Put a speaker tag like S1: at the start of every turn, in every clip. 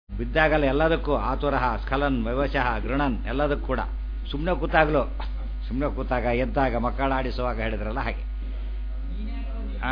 S1: ಬಿದ್ದಾಗಲ್ಲ ಎಲ್ಲದಕ್ಕೂ ಆತುರಹ ಸ್ಖಲನ್ ವೈವಶಃ ಗೃಣನ್ ಎಲ್ಲದಕ್ಕೂ ಕೂಡ ಸುಮ್ಮನೆ ಕೂತಾಗಲೂ ಸುಮ್ಮನೆ ಕೂತಾಗ ಎದ್ದಾಗ ಮಕ್ಕಳ ಆಡಿಸುವಾಗ ಹೇಳಿದ್ರಲ್ಲ ಹಾಗೆ ಆ?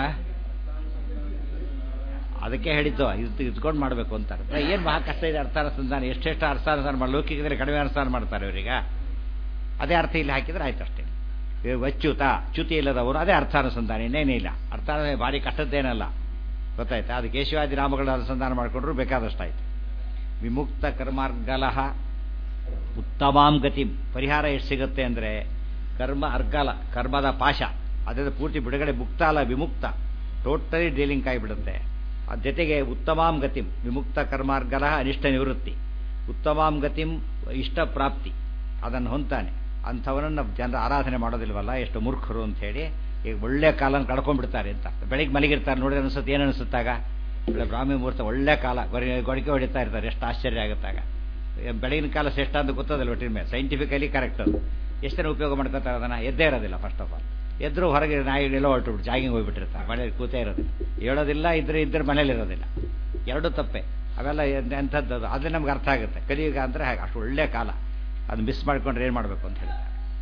S1: ಅದಕ್ಕೆ ಹೇಳಿದ್ದು ಇದು ಇದ್ಕೊಂಡು ಮಾಡಬೇಕು ಅಂತಾರೆ ಏನು ಮಹಾ ಕಷ್ಟ ಇದೆ ಅರ್ಥಾನುಸಂಧಾನ ಎಷ್ಟೆಷ್ಟು ಅರ್ಥಾನುಸಂಧಾನ ಮಾಡಿ ಲೌಕಿಕದಲ್ಲಿ ಕಡಿಮೆ ಅನುಸಂಧಾನ ಮಾಡ್ತಾರೆ ಇವರೀಗ ಅದೇ ಅರ್ಥ ಇಲ್ಲಿ ಹಾಕಿದ್ರೆ ಆಯ್ತು ಅಷ್ಟೇ ಇವಾಗ ವಚ್ಚುತ ಚ್ಯುತಿ ಇಲ್ಲದವರು ಅದೇ ಅರ್ಥಾನುಸಂಧಾನ ಇನ್ನೇನೇ ಇಲ್ಲ ಅರ್ಥ ಭಾರಿ ಕಷ್ಟದ್ದೇನಲ್ಲ ಗೊತ್ತಾಯ್ತಾ ಅದು ಕೇಶವಾದಿ ನಾಮಗಳ ಅನುಸಂಧಾನ ಮಾಡಿಕೊಂಡ್ರು ಬೇಕಾದಷ್ಟಾಯ್ತು ವಿಮುಕ್ತ ಕರ್ಮಾರ್ಗಲಹ ಉತ್ತಮಾಂ ಗತಿ ಪರಿಹಾರ ಎಷ್ಟು ಸಿಗುತ್ತೆ ಅಂದರೆ ಕರ್ಮ ಅರ್ಗಲ ಕರ್ಮದ ಪಾಶ ಅದರಿಂದ ಪೂರ್ತಿ ಬಿಡುಗಡೆ ಮುಕ್ತ ಅಲ್ಲ ವಿಮುಕ್ತ ಟೋಟಲಿ ಡೀಲಿಂಗ್ ಆಗಿಬಿಡುತ್ತೆ ಅದ್ರ ಜೊತೆಗೆ ಉತ್ತಮಾಂ ಗತಿಂ ವಿಮುಕ್ತ ಕರ್ಮಾರ್ಗಲ ಅನಿಷ್ಟ ನಿವೃತ್ತಿ ಉತ್ತಮಾಂ ಗತಿಂ ಇಷ್ಟ ಪ್ರಾಪ್ತಿ ಅದನ್ನು ಹೊಂತಾನೆ ಅಂಥವನನ್ನು ಜನರ ಆರಾಧನೆ ಮಾಡೋದಿಲ್ವಲ್ಲ ಎಷ್ಟು ಮೂರ್ಖರು ಅಂತ ಹೇಳಿ ಈಗ ಒಳ್ಳೆ ಕಾಲನ ಕಳ್ಕೊಂಡ್ಬಿಡ್ತಾರೆ ಅಂತ ಬೆಳಿಗ್ಗೆ ಮಲಗಿರ್ತಾರೆ ನೋಡಿದ್ರೆ ಅನಿಸುತ್ತೆ ಏನು ಅನಿಸುತ್ತಾಗ ಒಳ್ಳೆ ಬ್ರಾಹ್ಮಿ ಮುಹೂರ್ತ ಒಳ್ಳೆ ಕಾಲ ಗೊರಿ ಗೊಡಿಕೆ ಹೊಡಿತಾ ಇರ್ತಾರೆ ಎಷ್ಟು ಆಶ್ಚರ್ಯ ಆಗುತ್ತಾಗ ಬೆಳಗಿನ ಕಾಲ ಶ್ರೇಷ್ಠ ಅಂತ ಗೊತ್ತೋದಿಲ್ಲ ಒಟ್ಟಿನ ಮೇಲೆ ಸೈಂಟಿಫಿಕಲಿ ಕರೆಕ್ಟ್ ಅದು ಎಷ್ಟು ಜನ ಉಪಯೋಗ ಮಾಡ್ಕೊತಾರೆ ಅದನ್ನು ಎದ್ದೇ ಇರೋದಿಲ್ಲ ಫಸ್ಟ್ ಆಫ್ ಆಲ್ ಎದ್ರು ಹೊರಗೆ ನಾಯಿಗಳೆಲ್ಲ ಹೊರಟುಬಿಟ್ಟು ಜಾಗಿಂಗ್ ಹೋಗ್ಬಿಟ್ಟಿರ್ತಾರೆ ಮನೇಲಿ ಕೂತೇ ಇರೋದಿಲ್ಲ ಹೇಳೋದಿಲ್ಲ ಇದ್ರೆ ಇದ್ರೆ ಮನೇಲಿ ಇರೋದಿಲ್ಲ ಎರಡೂ ತಪ್ಪೆ ಅವೆಲ್ಲ ಎಂತ- ಎಂಥದ್ದು ಅದು ಅದೇ ನಮ್ಗೆ ಅರ್ಥ ಆಗುತ್ತೆ ಕಲಿಯುಗ ಅಂದರೆ ಹಾಗೆ ಅಷ್ಟು ಒಳ್ಳೆ ಕಾಲ ಅದು ಮಿಸ್ ಮಾಡ್ಕೊಂಡ್ರೆ ಏನು ಮಾಡಬೇಕು ಅಂತ ಹೇಳ್ತಾರೆ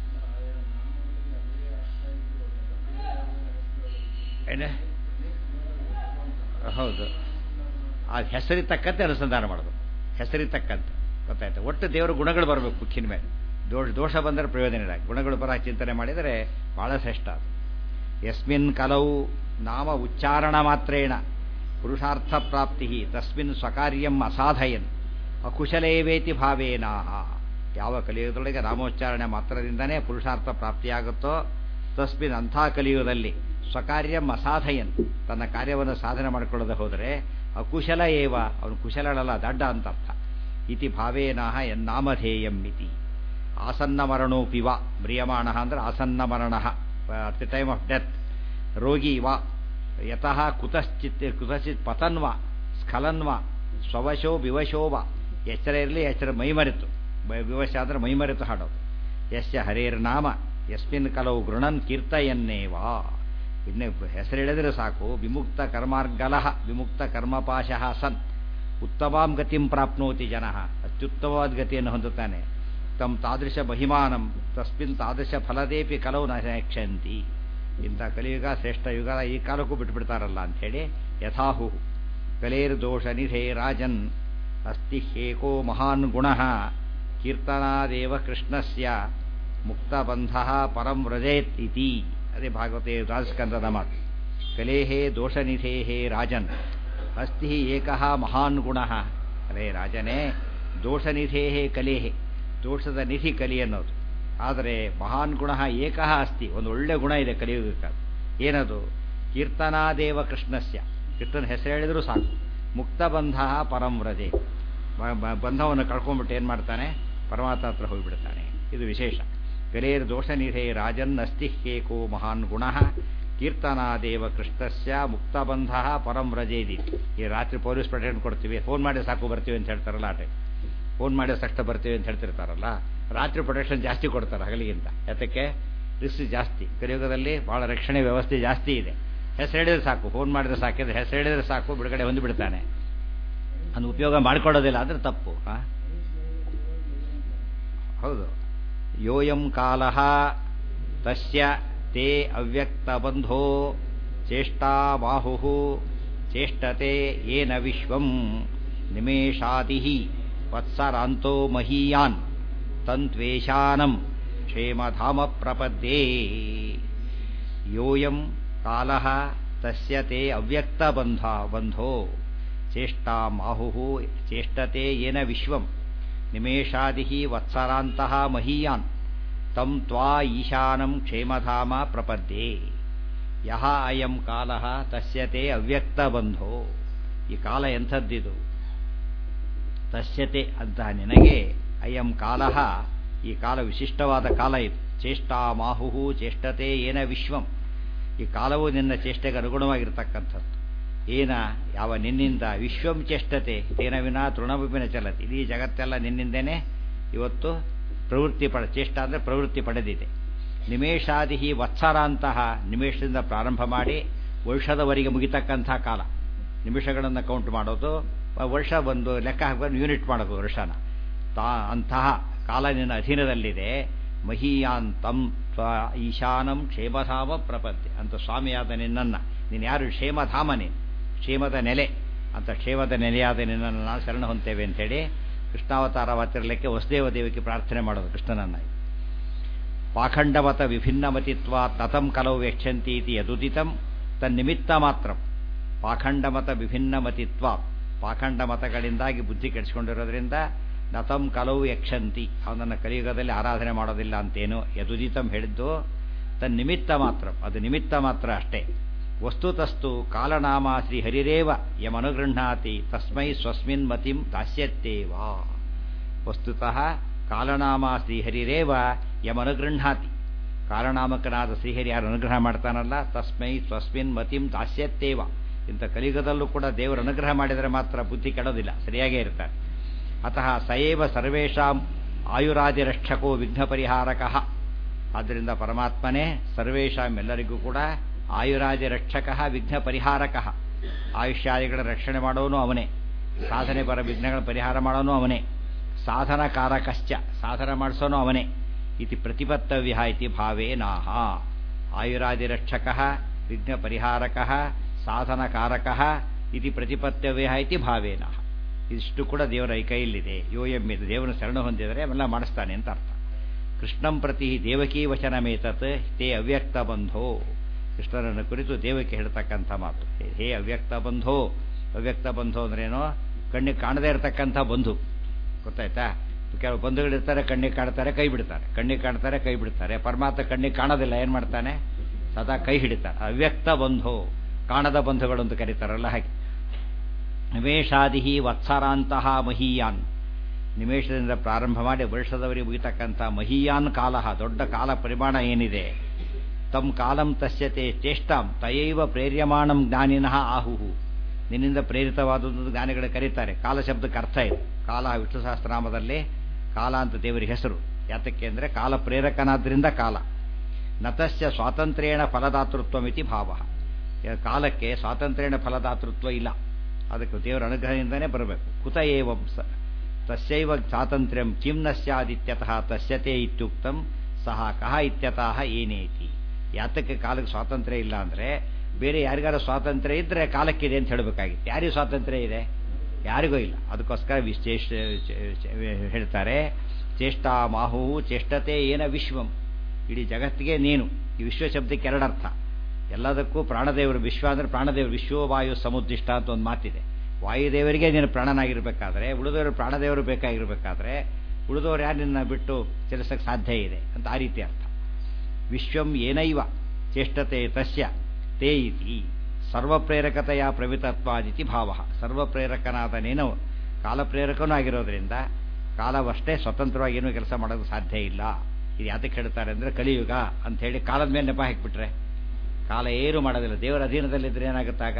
S1: ಏನೇ ಹೌದು ಆ ಹೆಸರಿಗೆ ತಕ್ಕಂತೆ ಅನುಸಂಧಾನ ಮಾಡೋದು ಹೆಸರಿಗೆ ತಕ್ಕಂತೆ ಗೊತ್ತಾಯ್ತು ಒಟ್ಟು ದೇವರ ಗುಣಗಳು ಬರಬೇಕು ಮುಖ್ಯನ ಮೇಲೆ ದೋಷ ದೋಷ ಬಂದರೆ ಪ್ರಯೋಜನ ಇಲ್ಲ ಗುಣಗಳು ಬರ ಚಿಂತನೆ ಮಾಡಿದರೆ ಬಹಳ ಶ್ರೇಷ್ಠ ಅದು ಯಸ್ಮಿನ್ ಕಲವು ನಾಮ ಉಚ್ಚಾರಣ ಮಾತ್ರೇಣ ಪುರುಷಾರ್ಥ ಪ್ರಾಪ್ತಿ ತಸ್ಮಿನ್ ಸ್ವಕಾರ್ಯಂ ಅಸಾಧಯನ್ ಅಕುಶಲೇವೇತಿ ಭಾವೇನಾಹ ಯಾವ ಕಲಿಯುಗದೊಳಗೆ ನಾಮೋಚ್ಚಾರಣೆ ಮಾತ್ರದಿಂದನೇ ಪುರುಷಾರ್ಥ ಪ್ರಾಪ್ತಿಯಾಗುತ್ತೋ ತಸ್ಮಿನ್ ಅಂಥ ಕಲಿಯುಗದಲ್ಲಿ ಸ್ವಕಾರ್ಯಂ ಅಸಾಧಯನ್ ತನ್ನ ಕಾರ್ಯವನ್ನು ಸಾಧನೆ ಮಾಡಿಕೊಳ್ಳದೆ ಹೋದರೆ ಅಕುಶಲ ಏವ ಅವನು ಕುಶಲಳಲ್ಲ ದಡ್ಡ ಅಂತ ಅರ್ಥ ಇತಿ ಭಾವೇನಾಹ ಎನ್ನಾಮಧೇಯಂ ಇತಿ ಆಸನ್ನ ಮರಣೋಪಿ ವ ಮ್ರಿಯಮಾಣ ಅಂದ್ರೆ ಆಸನ್ನ ಮರಣ at the time of death ರೋಗಿ ವ ಯತಃ ಕುತಶ್ಚಿತ್ ಕುತಶ್ಚಿತ್ ಪತನ್ವ ಸ್ಖಲನ್ವ ಸ್ವವಶೋ ವಿವಶೋ ವ ಎಚ್ಚರ ಇರಲಿ ಎಚ್ಚರ ಮೈಮರೆತು ಬ- ವಿವಶ ಅಂದರೆ ಮೈಮರೆತು ಹಾಡೋದು ಯಶ್ಯ ಹರೇರ್ನಾಮ ಯಸ್ಮಿನ್ ಕಲವು ಗೃಣನ್ ಕೀರ್ತಯನ್ನೇವಾ ಇನ್ನೇ ಹೆಸರು ಹೇಳಿದರೆ ಸಾಕು ವಿಮುಕ್ತ ಕರ್ಮಾರ್ಗಲಃ ವಿಮುಕ್ತ ಕರ್ಮಪಾಶಃ ಸನ್ ಉತ್ತಮಾಂ ಗತಿಂ ಪ್ರಾಪ್ನೋತಿ ಜನ ಅತ್ಯುತ್ತಮವಾದ ಗತಿಯನ್ನು ಹೊಂದುತ್ತಾನೆ ತಮ್ಮ ತಾದೃಶ ಮಹಿಮಾನಂ ತಸ್ಮಿನ್ ತಾದೃಶ ಫಲದೇಪಿ ಕಲವು ನಕ್ಷಂತಿ ಇಂಥ ಕಲಿಯುಗ ಶ್ರೇಷ್ಠ ಯುಗ ಈ ಕಾಲಕ್ಕೂ ಬಿಟ್ಬಿಡ್ತಾರಲ್ಲ ಅಂಥೇಳಿ ಯಥಾಹು ಕಲೇರ್ದೋಷ ನಿಧೇ ರಾಜನ್ ಅಸ್ತಿ ಹೇಕೋ ಮಹಾನ್ ಗುಣ ಕೀರ್ತನಾದೇವ ಕೃಷ್ಣಸ್ಯ ಮುಕ್ತಬಂಧ ಪರಂ ವ್ರಜೇತ್ ಇತಿ ಅದೇ ಭಾಗವತೆ ರಾಜಸ್ಕಂದದ ಮಾತು ಕಲೇಹೇ ದೋಷನಿಧೇಹೇ ರಾಜನ್ ಅಸ್ತಿ ಏಕಃ ಮಹಾನ್ ಗುಣ ಅದೇ ರಾಜನೇ ದೋಷನಿಧೇಹೇ ಕಲೇಹೆ ದೋಷದ ನಿಧಿ ಕಲಿ ಅನ್ನೋದು ಆದರೆ ಮಹಾನ್ ಗುಣ ಏಕಃ ಅಸ್ತಿ ಒಂದು ಒಳ್ಳೆ ಗುಣ ಇದೆ ಕಲಿಯುಗಕ್ಕೆ ಏನದು ಕೀರ್ತನಾದೇವ ಕೃಷ್ಣಸ್ಯ ಕೃಷ್ಣನ ಹೆಸರು ಹೇಳಿದರೂ ಸಾಕು ಮುಕ್ತಬಂಧ ಪರಂ ವ್ರಜೆ ಬ- ಬ- ಬಂಧವನ್ನು ಕಳ್ಕೊಂಡ್ಬಿಟ್ಟು ಏನು ಮಾಡ್ತಾನೆ ಪರಮಾತ್ಮ ಹತ್ರ ಹೋಗಿಬಿಡ್ತಾನೆ ಇದು ವಿಶೇಷ ಕಲೇರ್ ದೋಷನಿಧೇ ರಾಜನ್ ಅಸ್ತಿ ಏಕೋ ಮಹಾನ್ ಗುಣ ಕೀರ್ತನಾದೇವ ಕೃಷ್ಣಸ್ಯ ಮುಕ್ತಬಂಧ ಪರಂ ವ್ರಜೇದಿ ಈ ರಾತ್ರಿ ಪೊಲೀಸ್ ಪ್ರೊಟೆಕ್ಷನ್ ಕೊಡ್ತೀವಿ ಫೋನ್ ಮಾಡಿ ಸಾಕು ಬರ್ತೀವಿ ಅಂತ ಹೇಳ್ತಾರಲ್ಲ ಆಟೆ ಫೋನ್ ಮಾಡಿ ತಕ್ಷಣ ಬರ್ತೀವಿ ಅಂತ ಹೇಳ್ತಿರ್ತಾರಲ್ಲ ರಾತ್ರಿ ಪ್ರೊಟೆಕ್ಷನ್ ಜಾಸ್ತಿ ಕೊಡ್ತಾರೆ ಹಗಲಿಗಿಂತ ಯಾತಕ್ಕೆ ರಿಸ್ಕ್ ಜಾಸ್ತಿ ಕಲಿಯುಗದಲ್ಲಿ ಭಾಳ ರಕ್ಷಣೆ ವ್ಯವಸ್ಥೆ ಜಾಸ್ತಿ ಇದೆ ಹೆಸರು ಹೇಳಿದ್ರೆ ಸಾಕು ಫೋನ್ ಮಾಡಿದ್ರೆ ಸಾಕಿದ್ರೆ ಹೆಸರು ಹೇಳಿದ್ರೆ ಸಾಕು ಬಿಡುಗಡೆ ಹೊಂದಿಬಿಡ್ತಾನೆ ಅದು ಉಪಯೋಗ ಮಾಡ್ಕೊಳ್ಳೋದಿಲ್ಲ ಅಂದರೆ ತಪ್ಪು ಆ? ಹೌದು ಯೋಯಂ ಕಾಲ ತಸ್ಯ ತೇ ಅವ್ಯಕ್ತಬಂಧೋ ಚೇಷ್ಟಾ ಬಾಹು ಚೇಷ್ಟತೆ ಏನ ವಿಶ್ವಂ ನಿಮೇಷಾದಿ ವತ್ಸರಾಂತೋ ಮಹೀಯಾನ್ ತಂತ್ವೇಷಾನಂ ಕ್ಷೇಮಧಾಮ ಪ್ರಪದ್ಯೇ ಯೋಯಂ ಕಾಲ ತಸ್ಯ ತೇ ಅವ್ಯಕ್ತಬಂಧ ಬಂಧೋ ಚೇಷ್ಟಾ ಮಾಹು ಚೇಷ್ಟತೆ ಏನ ವಿಶ್ವಂ ನಿಮೇಷಾದಿ ವತ್ಸರಾಂತಹ ಮಹೀಯಾನ್ ತಂ ತ್ವಾ ಈಶಾನಂ ಕ್ಷೇಮಧಾಮ ಪ್ರಪದ್ಯೆ ಯಹ ಅಯಂ ಕಾಲ ತಸ್ಯತೆ ಅವ್ಯಕ್ತಬಂಧೋ ಈ ಕಾಲ ಎಂಥದ್ದಿದು ತಸ್ಯತೆ ಅಂತ ನಿನಗೆ ಅಯಂ ಕಾಲ ಈ ಕಾಲ ವಿಶಿಷ್ಟವಾದ ಕಾಲ ಇದು ಚೇಷ್ಟಾ ಮಾಹು ಚೇಷ್ಟತೆ ಏನ ವಿಶ್ವಂ ಈ ಕಾಲವು ನಿನ್ನ ಚೇಷ್ಟೆಗೆ ಅನುಗುಣವಾಗಿರ್ತಕ್ಕಂಥದ್ದು ಏನ ಯಾವ ನಿನ್ನಿಂದ ವಿಶ್ವಂ ಚೇಷ್ಟತೆ ತೇನ ವಿನಾ ತೃಣವಿಪಿನ ಚಲತಿ ಇಡೀ ಜಗತ್ತೆಲ್ಲ ನಿನ್ನಿಂದನೇ ಇವತ್ತು ಪ್ರವೃತ್ತಿ ಪಡ ಚೇಷ್ಟ ಅಂದರೆ ಪ್ರವೃತ್ತಿ ಪಡೆದಿದೆ ನಿಮೇಷಾದಿ ವತ್ಸರಾಂತಹ ನಿಮೇಷದಿಂದ ಪ್ರಾರಂಭ ಮಾಡಿ ವರ್ಷದವರೆಗೆ ಮುಗಿತಕ್ಕಂಥ ಕಾಲ ನಿಮಿಷಗಳನ್ನು ಕೌಂಟ್ ಮಾಡೋದು ವರ್ಷ ಬಂದು ಲೆಕ್ಕ ಹಾಕ್ಬಂದು ಯೂನಿಟ್ ಮಾಡಬೇಕು ವರ್ಷನ ತಾ ಅಂತಹ ಕಾಲ ನಿನ್ನ ಅಧೀನದಲ್ಲಿದೆ ಮಹೀಯಾಂತಂ ತ್ವ ಈಶಾನಂ ಕ್ಷೇಮಧಾಮ ಪ್ರಪತ್ತಿ ಅಂತ ಸ್ವಾಮಿಯಾದ ನಿನ್ನನ್ನು ನೀನು ಯಾರು ಕ್ಷೇಮಧಾಮನೇ ಕ್ಷೇಮದ ನೆಲೆ ಅಂತ ಕ್ಷೇಮದ ನೆಲೆಯಾದ ನಿನ್ನನ್ನು ನಾವು ಶರಣ ಹೊಂತೇವೆ ಅಂತೇಳಿ ಕೃಷ್ಣಾವತಾರವಾತಿರಲಿಕ್ಕೆ ವಸುದೇವ ದೇವಿಗೆ ಪ್ರಾರ್ಥನೆ ಮಾಡೋದು ಕೃಷ್ಣನನ್ನ ಪಾಖಂಡಮತ ವಿಭಿನ್ನಮತಿತ್ವ ತತಂ ಕಲವು ಯಕ್ಷಂತಿ ಇತಿ ಯದುದಿತಂ ತನ್ನಿಮಿತ್ತ ಮಾತ್ರ ಪಾಖಂಡಮತ ವಿಭಿನ್ನಮತಿತ್ವ ಪಾಖಂಡ ಮತಗಳಿಂದಾಗಿ ಬುದ್ಧಿ ಕೆಡಿಸ್ಕೊಂಡಿರೋದ್ರಿಂದ ನತಂ ಕಲವು ಯಕ್ಷಂತಿ ಅವನನ್ನು ಕಲಿಯುಗದಲ್ಲಿ ಆರಾಧನೆ ಮಾಡೋದಿಲ್ಲ ಅಂತೇನು ಯದುದಿತಂ ಹೇಳಿದ್ದು ತನ್ನ ನಿಮಿತ್ತ ಮಾತ್ರ ಅದು ನಿಮಿತ್ತ ಮಾತ್ರ ಅಷ್ಟೇ ವಸ್ತುತಸ್ತು ಕಾಲನಾಮ ಶ್ರೀ ಹರಿರೇವ ಯಮನುಗೃಹ್ಣಾತಿ ತಸ್ಮೈ ಸ್ವಸ್ಮಿನ್ ಮತಿಂ ದಾಸ್ಯತ್ತೇವಾ ವಸ್ತುತಃ ಕಾಲನಾಮ ಶ್ರೀಹರಿರೇವ ಯಮನುಗೃಹ್ಣಾತಿ ಕಾಲನಾಮಕನಾದ ಶ್ರೀಹರಿ ಯಾರು ಅನುಗ್ರಹ ಮಾಡ್ತಾನಲ್ಲ ತಸ್ಮೈ ಸ್ವಸ್ಮಿನ್ ಮತಿಂ ದಾಸ್ಯತ್ತೇವ ಇಂಥ ಕಲಿಯುಗದಲ್ಲೂ ಕೂಡ ದೇವರು ಅನುಗ್ರಹ ಮಾಡಿದರೆ ಮಾತ್ರ ಬುದ್ಧಿ ಕೆಡೋದಿಲ್ಲ ಸರಿಯಾಗೇ ಇರ್ತಾರೆ ಅತಃ ಸಯೇವ ಸರ್ವೇಷಾಂ ಆಯುರಾದಿರಕ್ಷಕೋ ವಿಘ್ನ ಪರಿಹಾರಕಃ ಆದ್ದರಿಂದ ಪರಮಾತ್ಮನೇ ಸರ್ವೇಷಾಂ ಎಲ್ಲರಿಗೂ ಕೂಡ ಆಯುರಾದಿ ರಕ್ಷಕ ವಿಘ್ನ ಪರಿಹಾರಕ ಆಯುಷ್ಯಾದಿಗಳ ರಕ್ಷಣೆ ಮಾಡೋನು ಅವನೇ ಸಾಧನೆ ಬರ ವಿಘ್ನಗಳ ಪರಿಹಾರ ಮಾಡೋನು ಅವನೇ ಸಾಧನಕಾರಕಶ್ಚ ಸಾಧನ ಮಾಡಿಸೋನು ಅವನೇ ಇತಿ ಪ್ರತಿಪತ್ತವ್ಯ ಇತಿ ಭಾವೇನಾಹ ಆಯುರಾದಿರಕ್ಷಕ ವಿಘ್ನ ಪರಿಹಾರಕ ಸಾಧನಕಾರಕ ಇತಿ ಪ್ರತಿಪತ್ತವ್ಯ ಇತಿ ಭಾವೇನಃ ಇದಿಷ್ಟು ಕೂಡ ದೇವರ ಕೈಯಲ್ಲಿದೆ ಯೋ ಎಮ್ಮಿದೆ ದೇವರನ್ನು ಶರಣ ಹೊಂದಿದರೆ ಅವೆಲ್ಲ ಮಾಡಿಸ್ತಾನೆ ಅಂತ ಅರ್ಥ ಕೃಷ್ಣಂ ಪ್ರತಿ ದೇವಕೀ ವಚನಮೇತತ್ ತೇ ಅವ್ಯಕ್ತ ಬಂಧೋ ಕೃಷ್ಣನನ್ನು ಕುರಿತು ದೇವಕ್ಕೆ ಹೇಳ್ತಕ್ಕಂಥ ಮಾತು ಹೇ ಅವ್ಯಕ್ತ ಬಂಧೋ ಅವ್ಯಕ್ತ ಬಂಧೋ ಅಂದ್ರೇನೋ ಕಣ್ಣಿಗೆ ಕಾಣದೇ ಇರತಕ್ಕಂಥ ಬಂಧು ಗೊತ್ತಾಯ್ತಾ ಕೆಲವು ಬಂಧುಗಳಿರ್ತಾರೆ ಕಣ್ಣಿಗೆ ಕಾಣ್ತಾರೆ ಕೈ ಬಿಡ್ತಾರೆ ಕಣ್ಣಿಗೆ ಕಾಣ್ತಾರೆ ಕೈ ಬಿಡ್ತಾರೆ ಪರಮಾತ್ಮ ಕಣ್ಣಿಗೆ ಕಾಣೋದಿಲ್ಲ ಏನು ಮಾಡ್ತಾನೆ ಸದಾ ಕೈ ಹಿಡಿತಾರೆ ಅವ್ಯಕ್ತ ಬಂಧೋ ಕಾಣದ ಬಂಧುಗಳು ಅಂತ ಕರೀತಾರಲ್ಲ ಹಾಗೆ ನಿಮೇಷಾದಿ ವತ್ಸರಾಂತಹ ಮಹೀಯಾನ್ ನಿಮೇಷದಿಂದ ಪ್ರಾರಂಭ ಮಾಡಿ ವರ್ಷದವರೆಗೆ ಮುಗಿತಕ್ಕಂಥ ಮಹೀಯಾನ್ ಕಾಲ ದೊಡ್ಡ ಕಾಲ ಪರಿಮಾಣ ಏನಿದೆ ತಮ್ ಕಾಲಂ ತಸ್ಯತೆ ಚೇಷ್ಟಾಂ ತಯೈವ ಪ್ರೇರ್ಯಮಾಣಂ ಜ್ಞಾನಿನಃ ಆಹುಹು ನಿನ್ನಿಂದ ಪ್ರೇರಿತವಾದದ್ದು ಜ್ಞಾನಿಗಳು ಕರೀತಾರೆ ಕಾಲ ಶಬ್ದಕ್ಕೆ ಅರ್ಥ ಇದೆ ಕಾಲ ವಿಷ್ಣು ಸಹಸ್ರನಾಮದಲ್ಲಿ ಕಾಲ ಅಂತ ದೇವರ ಹೆಸರು ಯಾತಕ್ಕೆ ಅಂದರೆ ಕಾಲ ಪ್ರೇರಕನಾದ್ರಿಂದ ಕಾಲ ನತಸ್ಯ ಸ್ವಾತಂತ್ರ್ಯೇಣ ಫಲದಾತೃತ್ವಮಿತಿ ಭಾವ ಕಾಲಕ್ಕೆ ಸ್ವಾತಂತ್ರ್ಯೇಣ ಫಲದಾತೃತ್ವ ಇಲ್ಲ ಅದಕ್ಕೆ ದೇವರ ಅನುಗ್ರಹದಿಂದನೇ ಬರಬೇಕು ಕುತ ಏವಂ ಸ ತಸ್ಯೈವ ಸ್ವಾತಂತ್ರ್ಯಂ ಕಿಂ ನ ಸ್ಯಾದಿತ್ಯತಃ ತಸ್ಯತೆ ಇತ್ಯುಕ್ತಂ ಸಹ ಕಹ ಇತ್ಯತಃ ಏನೇತಿ ಯಾತಕ್ಕೆ ಕಾಲಕ್ಕೆ ಸ್ವಾತಂತ್ರ್ಯ ಇಲ್ಲ ಅಂದರೆ ಬೇರೆ ಯಾರಿಗಾರ ಸ್ವಾತಂತ್ರ್ಯ ಇದ್ದರೆ ಕಾಲಕ್ಕಿದೆ ಅಂತ ಹೇಳಬೇಕಾಗಿತ್ತು ಯಾರಿಗೂ ಸ್ವಾತಂತ್ರ್ಯ ಇದೆ ಯಾರಿಗೂ ಇಲ್ಲ ಅದಕ್ಕೋಸ್ಕರ ವಿಶೇಷ ಹೇಳ್ತಾರೆ ಚೇಷ್ಟಾ ಮಾಹು ಚೇಷ್ಟತೆ ಏನ ವಿಶ್ವಂ ಇಡೀ ಜಗತ್ತಿಗೆ ನೀನು ಈ ವಿಶ್ವ ಶಬ್ದಕ್ಕೆ ಎರಡರ್ಥ ಎಲ್ಲದಕ್ಕೂ ಪ್ರಾಣದೇವರು ವಿಶ್ವ ಅಂದರೆ ಪ್ರಾಣದೇವರು ವಿಶ್ವವಾಯು ಸಮುದ್ದಿಷ್ಟ ಅಂತ ಒಂದು ಮಾತಿದೆ ವಾಯುದೇವರಿಗೆ ನೀನು ಪ್ರಾಣನಾಗಿರ್ಬೇಕಾದ್ರೆ ಉಳಿದವರು ಪ್ರಾಣದೇವರು ಬೇಕಾಗಿರ್ಬೇಕಾದ್ರೆ ಉಳಿದವರು ಯಾರು ನಿನ್ನ ಬಿಟ್ಟು ಚಲಿಸಕ್ಕೆ ಸಾಧ್ಯ ಇದೆ ಅಂತ ಆ ರೀತಿ ಅರ್ಥ ವಿಶ್ವಂ ಏನೈವ ಚೇಷ್ಟತೆ ತಸ್ಯ ತೇ ಇತಿ ಸರ್ವಪ್ರೇರಕತೆಯ ಪ್ರವಿತತ್ವಾದಿತಿ ಭಾವ ಸರ್ವಪ್ರೇರಕನಾದ ನೀನು ಕಾಲಪ್ರೇರಕನೂ ಆಗಿರೋದ್ರಿಂದ ಕಾಲವಷ್ಟೇ ಸ್ವತಂತ್ರವಾಗಿ ಏನೂ ಕೆಲಸ ಮಾಡೋದು ಸಾಧ್ಯ ಇಲ್ಲ ಇದು ಯಾತಕ್ಕೆ ಹೇಳ್ತಾರೆ ಅಂದರೆ ಕಲಿಯುಗ ಅಂಥೇಳಿ ಕಾಲದ ಮೇಲೆ ನೆಪ ಹಾಕಿಬಿಟ್ರೆ ಕಾಲ ಏನು ಮಾಡೋದಿಲ್ಲ ದೇವರ ಅಧೀನದಲ್ಲಿದ್ದರೆ ಏನಾಗುತ್ತಾಗ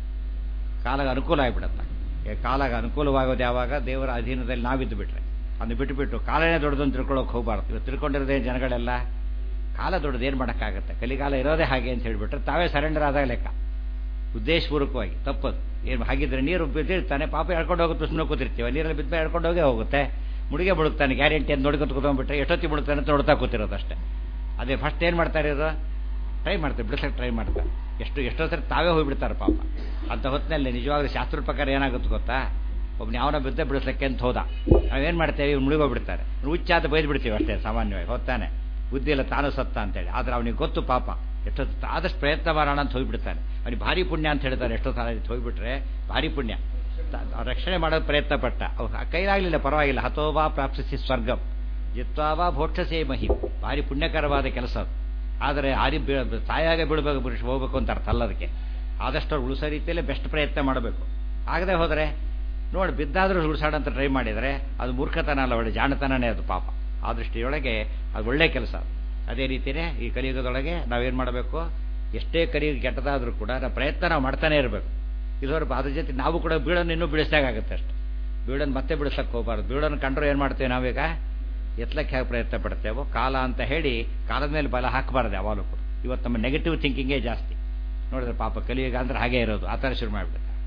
S1: ಕಾಲಗ ಅನುಕೂಲ ಆಗಿಬಿಡತ್ತೆ ಕಾಲಾಗ ಅನುಕೂಲವಾಗೋದು ಯಾವಾಗ ದೇವರ ಅಧೀನದಲ್ಲಿ ನಾವಿದ್ದು ಬಿಟ್ರೆ ಅದನ್ನು ಬಿಟ್ಟುಬಿಟ್ಟು ಕಾಲನೇ ದೊಡ್ಡದನ್ನು ತಿಳ್ಕೊಳ್ಳೋಕೆ ಹೋಗಬಾರ್ದು ಇವತ್ತು ತಿಳ್ಕೊಂಡಿರೋದೇ ಜನಗಳೆಲ್ಲ ಕಾಲ ದೊಡ್ಡದು ಏನು ಮಾಡೋಕ್ಕಾಗತ್ತೆ ಕಲಿಕಾಲ ಇರೋದೇ ಹಾಗೆ ಅಂತ ಹೇಳಿಬಿಟ್ರೆ ತಾವೇ ಸರೆಂಡರ್ ಆದಾಗ ಲೆಕ್ಕ ಉದ್ದೇಶಪೂರ್ವಕವಾಗಿ ತಪ್ಪದು ಏನು ಹಾಗಿದ್ರೆ ನೀರು ಬಿದ್ದಿರ್ತಾನೆ ಪಾಪ ಹೇಳ್ಕೊಂಡು ಹೋಗುತ್ತೆ ಸುಮ್ಮನೆ ಕೂತಿರ್ತೀವಿ ನೀರಲ್ಲಿ ಬಿದ್ದ ಹೇಳ್ಕೊಂಡು ಹೋಗೇ ಹೋಗುತ್ತೆ ಮುಡಿಗೆ ಮುಳುಗ್ತಾನೆ ಗ್ಯಾರಂಟಿ ಅಂತ ನೋಡ್ಕೊತ ಕೂತ್ಕೊಂಡ್ಬಿಟ್ರೆ ಎಷ್ಟೊತ್ತಿ ಬಿಡುತ್ತಾನೆ ಅಂತ ನೋಡ್ತಾ ಕೂತಿರೋದು ಅಷ್ಟೇ ಅದೇ ಫಸ್ಟ್ ಏನು ಮಾಡ್ತಾರೆ ಇವರು ಟ್ರೈ ಮಾಡ್ತಾರೆ ಬಿಡಿಸೋಕೆ ಟ್ರೈ ಮಾಡ್ತಾರೆ ಎಷ್ಟು ಎಷ್ಟೋ ಸರಿ ತಾವೇ ಹೋಗಿಬಿಡ್ತಾರೆ ಪಾಪ ಅಂತ ಹೊತ್ತಿನಲ್ಲಿ ನಿಜವಾಗ್ಲೂ ಶಾಸ್ತ್ರದ ಪ್ರಕಾರ ಏನಾಗುತ್ತೆ ಗೊತ್ತಾ ಒಬ್ಬನ ಯಾವನ ಬಿದ್ದ ಬಿಡಿಸೋಕ್ಕೆ ಅಂತ ಹೋದ ನಾವೇನು ಮಾಡ್ತೇವೆ ಇವ್ನು ಮುಳುಗೋಗ್ಬಿಡ್ತಾರೆ ಹುಚ್ಚಾದ ಬೈದು ಬಿಡ್ತೀವಿ ಅಷ್ಟೇ ಸಾಮಾನ್ಯವಾಗಿ ಹೊತ್ತಾನೆ ಬುದ್ಧಿ ಇಲ್ಲ ತಾನು ಸತ್ತ ಅಂತೇಳಿ ಆದರೆ ಅವನಿಗೆ ಗೊತ್ತು ಪಾಪ ಎಷ್ಟೊತ್ತು ಆದಷ್ಟು ಪ್ರಯತ್ನ ಮಾಡೋಣ ಅಂತ ಹೋಗಿಬಿಡ್ತಾನೆ ಅವನಿಗೆ ಭಾರಿ ಪುಣ್ಯ ಅಂತ ಹೇಳ್ತಾರೆ ಎಷ್ಟೋ ಸಲ ಹೋಗಿಬಿಟ್ರೆ ಭಾರಿ ಪುಣ್ಯ ರಕ್ಷಣೆ ಮಾಡೋದು ಪ್ರಯತ್ನ ಪಟ್ಟ ಅವ್ರು ಕೈಲಾಗಲಿಲ್ಲ ಪರವಾಗಿಲ್ಲ ಹತೋಬಾ ಪ್ರಾಪ್ಸಿಸಿ ಸ್ವರ್ಗಂ ಜಿತ್ವಾವಾ ಭೋಕ್ಷಸೇ ಮಹಿ ಭಾರಿ ಪುಣ್ಯಕರವಾದ ಕೆಲಸ ಅದು ಆದರೆ ಆದಿ ತಾಯಾಗ ಬಿಡಬೇಕು ಪುರುಷ ಹೋಗ್ಬೇಕು ಅಂತ ಅರ್ಥ ಅಲ್ಲ ಅದಕ್ಕೆ ಆದಷ್ಟು ಅವ್ರು ಉಳಿಸೋ ರೀತಿಯಲ್ಲೇ ಬೆಸ್ಟ್ ಪ್ರಯತ್ನ ಮಾಡಬೇಕು ಆಗದೆ ಹೋದರೆ ನೋಡಿ ಬಿದ್ದಾದರೂ ಉಳಿಸಾಡಂತ ಟ್ರೈ ಮಾಡಿದರೆ ಅದು ಮೂರ್ಖತನ ಅಲ್ಲ ಒಳ್ಳೆ ಜಾಣತನನೇ ಅದು ಪಾಪ ಆ ದೃಷ್ಟಿಯೊಳಗೆ ಅದು ಒಳ್ಳೆ ಕೆಲಸ ಅದೇ ರೀತಿಯೇ ಈ ಕಲಿಯುಗದೊಳಗೆ ನಾವೇನು ಮಾಡಬೇಕು ಎಷ್ಟೇ ಕಲಿಯುಗ ಕೆಟ್ಟದಾದರೂ ಕೂಡ ನಾವು ಪ್ರಯತ್ನ ನಾವು ಮಾಡ್ತಾನೆ ಇರಬೇಕು ಇದರ ಅದ್ರ ಜೊತೆ ನಾವು ಕೂಡ ಬೀಳನ್ನು ಇನ್ನೂ ಬಿಡಿಸ್ದಾಗುತ್ತೆ ಅಷ್ಟೆ ಬೀಳನ್ನು ಮತ್ತೆ ಬಿಡಿಸಕ್ಕೆ ಹೋಗಬಾರ್ದು ಬೀಳನ್ನು ಕಂಡ್ರೆ ಏನು ಮಾಡ್ತೇವೆ ನಾವೀಗ ಎತ್ತಲಕ್ಕೆ ಹೇಗೆ ಪ್ರಯತ್ನ ಪಡ್ತೇವೋ ಕಾಲ ಅಂತ ಹೇಳಿ ಕಾಲದ ಮೇಲೆ ಬಲ ಹಾಕಬಾರ್ದು ಯಾವಾಗಲೂ ಕೂಡ ಇವತ್ತು ನಮ್ಮ ನೆಗೆಟಿವ್ ಥಿಂಕಿಂಗೇ ಜಾಸ್ತಿ ನೋಡಿದ್ರೆ ಪಾಪ ಕಲಿಯುಗ ಅಂದ್ರೆ ಹಾಗೆ ಇರೋದು ಆ ಥರ ಶುರು ಮಾಡಿಬಿಡುತ್ತೆ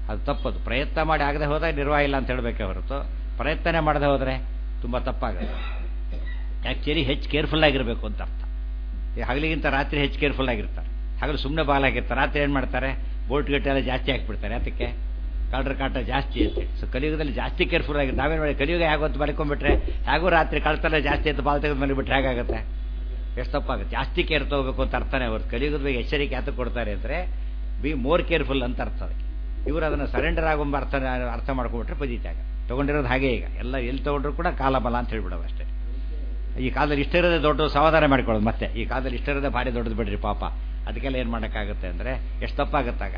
S1: ಅದು ತಪ್ಪದು ಪ್ರಯತ್ನ ಮಾಡಿ ಆಗದೆ ಹೋದಾಗ ನಿರ್ವಾಹ ಇಲ್ಲ ಅಂತ ಹೇಳಬೇಕೆ ಹೊರತು ಪ್ರಯತ್ನನೇ ಮಾಡದೆ ಹೋದರೆ ತುಂಬ ತಪ್ಪಾಗುತ್ತೆ ಆ್ಯಕ್ಚುಲಿ ಹೆಚ್ಚು ಕೇರ್ಫುಲ್ ಆಗಿರಬೇಕು ಅಂತ ಅರ್ಥ ಈ ಹಗಲಿಗಿಂತ ರಾತ್ರಿ ಹೆಚ್ಚು ಕೇರ್ಫುಲ್ ಆಗಿರ್ತಾರೆ ಹಗಲು ಸುಮ್ಮನೆ ಬಾಲಾಗಿರ್ತಾರೆ ರಾತ್ರಿ ಏನು ಮಾಡ್ತಾರೆ ಬೋಟ್ ಗಟ್ಟೆ ಎಲ್ಲ ಜಾಸ್ತಿ ಹಾಕ್ಬಿಡ್ತಾರೆ ಅದಕ್ಕೆ ಕಳ್ಳರ ಕಾಟ ಜಾಸ್ತಿ ಅಂತ ಸೊ ಕಲಿಯುಗದಲ್ಲಿ ಜಾಸ್ತಿ ಕೇರ್ಫುಲ್ ಆಗಿ ನಾವೇನು ಮಾಡಿ ಕಲಿಯುಗ ಹೇಗೊಂತ ಮಲ್ಕೊಂಡ್ಬಿಟ್ರೆ ಹೇಗೂ ರಾತ್ರಿ ಕಳ್ತಲ್ಲ ಜಾಸ್ತಿ ಅಂತ ಬಾಲ್ ತೆಗೆದು ಮಲಗಿಬಿಟ್ರೆ ಹೇಗಾಗುತ್ತೆ ಎಷ್ಟು ತಪ್ಪಾಗುತ್ತೆ ಜಾಸ್ತಿ ಕೇರ್ ತಗೋಬೇಕು ಅಂತ ಅರ್ಥನೇ ಹೊರತು ಕಲಿಯುಗದ ಬಗ್ಗೆ ಎಚ್ಚರಿಕೆ ಯಾತಕ್ಕೆ ಕೊಡ್ತಾರೆ ಅಂದರೆ ಬಿ ಮೋರ್ ಕೇರ್ಫುಲ್ ಅಂತ ಅರ್ಥ ಅದಕ್ಕೆ ಇವರು ಅದನ್ನು ಸರೆಂಡರ್ ಆಗೊಂಬ ಅರ್ಥ ಅರ್ಥ ಮಾಡ್ಕೊಂಡ್ಬಿಟ್ರೆ ಪಜಿತಾಗ ತೊಗೊಂಡಿರೋದು ಹಾಗೆ ಈಗ ಎಲ್ಲ ಎಲ್ಲಿ ತೊಗೊಂಡ್ರು ಕೂಡ ಕಾಲಬಲ ಅಂತ ಹೇಳ್ಬಿಡೋದು ಅಷ್ಟೇ ಈ ಕಾಲದಲ್ಲಿ ಇಷ್ಟ ಇರೋದೇ ದೊಡ್ಡ ಸಮಾಧಾನ ಮಾಡ್ಕೊಳ್ಳೋದು ಮತ್ತೆ ಈ ಕಾಲದಲ್ಲಿ ಇಷ್ಟ ಇರೋದೇ ಭಾರಿ ದೊಡ್ಡದು ಬಿಡ್ರಿ ಪಾಪ ಅದಕ್ಕೆಲ್ಲ ಏನು ಮಾಡೋಕ್ಕಾಗುತ್ತೆ ಅಂದರೆ ಎಷ್ಟು ತಪ್ಪಾಗುತ್ತಾಗ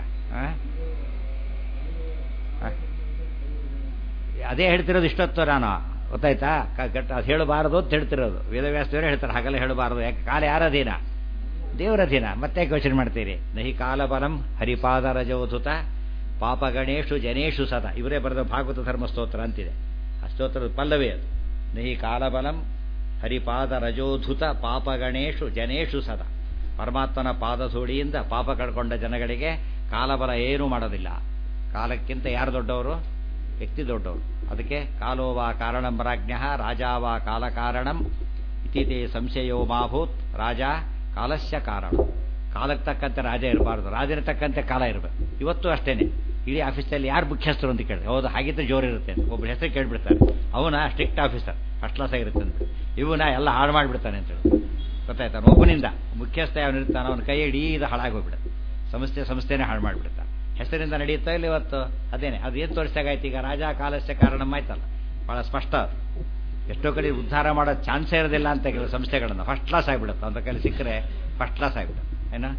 S1: ಅದೇ ಹೇಳ್ತಿರೋದು ಇಷ್ಟೊತ್ತು ನಾನು ಗೊತ್ತಾಯ್ತಾ ಗಟ್ಟ ಅದು ಹೇಳಬಾರದು ಅಂತ ಹೇಳ್ತಿರೋದು ವೇದವ್ಯಾಸದೇವರೇ ಹೇಳ್ತಾರೆ ಹಾಗೆಲ್ಲ ಹೇಳಬಾರದು ಯಾಕೆ ಕಾಲ ಯಾರ ಅಧೀನ ದೇವರ ಅಧೀನ ಮತ್ತೆ ಯೋಚನೆ ಮಾಡ್ತೀರಿ ನಹಿ ಕಾಲಬಲಂ ಹರಿಪಾದ ರಜೋಧುತ ಪಾಪ ಗಣೇಶು ಜನೇಶು ಸದಾ ಇವರೇ ಬರೆದ ಭಾಗವತ ಧರ್ಮ ಸ್ತೋತ್ರ ಅಂತಿದೆ ಆ ಸ್ತೋತ್ರದ ಪಲ್ಲವೇ ಅದು ನಹಿ ಕಾಲಬಲಂ ಹರಿಪಾದ ರಜೋಧುತ ಪಾಪ ಗಣೇಶು ಜನೇಶು ಸದಾ ಪರಮಾತ್ಮನ ಪಾದಧೂಳಿಯಿಂದ ಪಾಪ ಕಳ್ಕೊಂಡ ಜನಗಳಿಗೆ ಕಾಲಬಲ ಏನೂ ಮಾಡೋದಿಲ್ಲ ಕಾಲಕ್ಕಿಂತ ಯಾರು ದೊಡ್ಡವರು ವ್ಯಕ್ತಿ ದೊಡ್ಡವರು ಅದಕ್ಕೆ ಕಾಲೋವಾ ಕಾರಣಂ ರಾಜ್ಞ ರಾಜಾವಾ ಕಾಲ ಕಾರಣಂ ಇತಿತೆ ಸಂಶಯೋ ಮಾಭೂತ್ ರಾಜ ಕಾಲಸ್ಯ ಕಾರಣ ಕಾಲಕ್ಕೆ ತಕ್ಕಂತೆ ರಾಜ ಇರಬಾರ್ದು ರಾಜನ ತಕ್ಕಂತೆ ಕಾಲ ಇರಬೇಕು ಇವತ್ತು ಅಷ್ಟೇನೆ ಇಡೀ ಆಫೀಸಲ್ಲಿ ಯಾರು ಮುಖ್ಯಸ್ಥರು ಅಂತ ಕೇಳಿದ್ರೆ ಹೌದು ಹಾಗಿದ್ರೆ ಜೋರಿರುತ್ತೆ ಅಂತ ಒಬ್ಬರು ಹೆಸರು ಕೇಳಿಬಿಡ್ತಾರೆ ಅವನ ಸ್ಟ್ರಿಕ್ಟ್ ಆಫೀಸರ್ ಫಸ್ಟ್ ಕ್ಲಾಸ್ ಆಗಿರುತ್ತೆ ಅಂತ ಇವನ ಎಲ್ಲ ಹಾಳು ಮಾಡಿಬಿಡ್ತಾನೆ ಅಂತ ಹೇಳಿ ಗೊತ್ತಾಯ್ತಾನೆ ಒಬ್ಬನಿಂದ ಮುಖ್ಯಸ್ಥ ಅವನಿರ್ತಾನೆ ಅವನ ಕೈ ಇಡೀ ಇದು ಹಾಳಾಗೋಗ್ಬಿಡುತ್ತೆ ಸಂಸ್ಥೆ ಸಂಸ್ಥೆನೇ ಹಾಳು ಮಾಡಿಬಿಡ್ತಾನೆ ಹೆಸರಿಂದ ನಡೆಯುತ್ತಾ ಇಲ್ಲ ಇವತ್ತು ಅದೇನೆ ಅದು ಏನು ತೋರಿಸಾಗಾಯ್ತು ಈಗ ರಾಜ ಕಾಲಸ್ಯ ಕಾರಣಂ ಆಯ್ತಲ್ಲ ಭಾಳ ಸ್ಪಷ್ಟ ಅದು ಎಷ್ಟೋ ಕಡೆ ಉದ್ಧಾರ ಮಾಡೋ ಚಾನ್ಸೇ ಇರೋದಿಲ್ಲ ಅಂತ ಕೆಲವು ಸಂಸ್ಥೆಗಳನ್ನು ಫಸ್ಟ್ ಕ್ಲಾಸ್ ಆಗಿಬಿಡುತ್ತೆ ಅಂತ ಕೈಲಿ ಸಿಕ್ಕರೆ ಫಸ್ಟ್ ಕ್ಲಾಸ್ ಆಗಿಬಿಡುತ್ತೆ ಏನೋ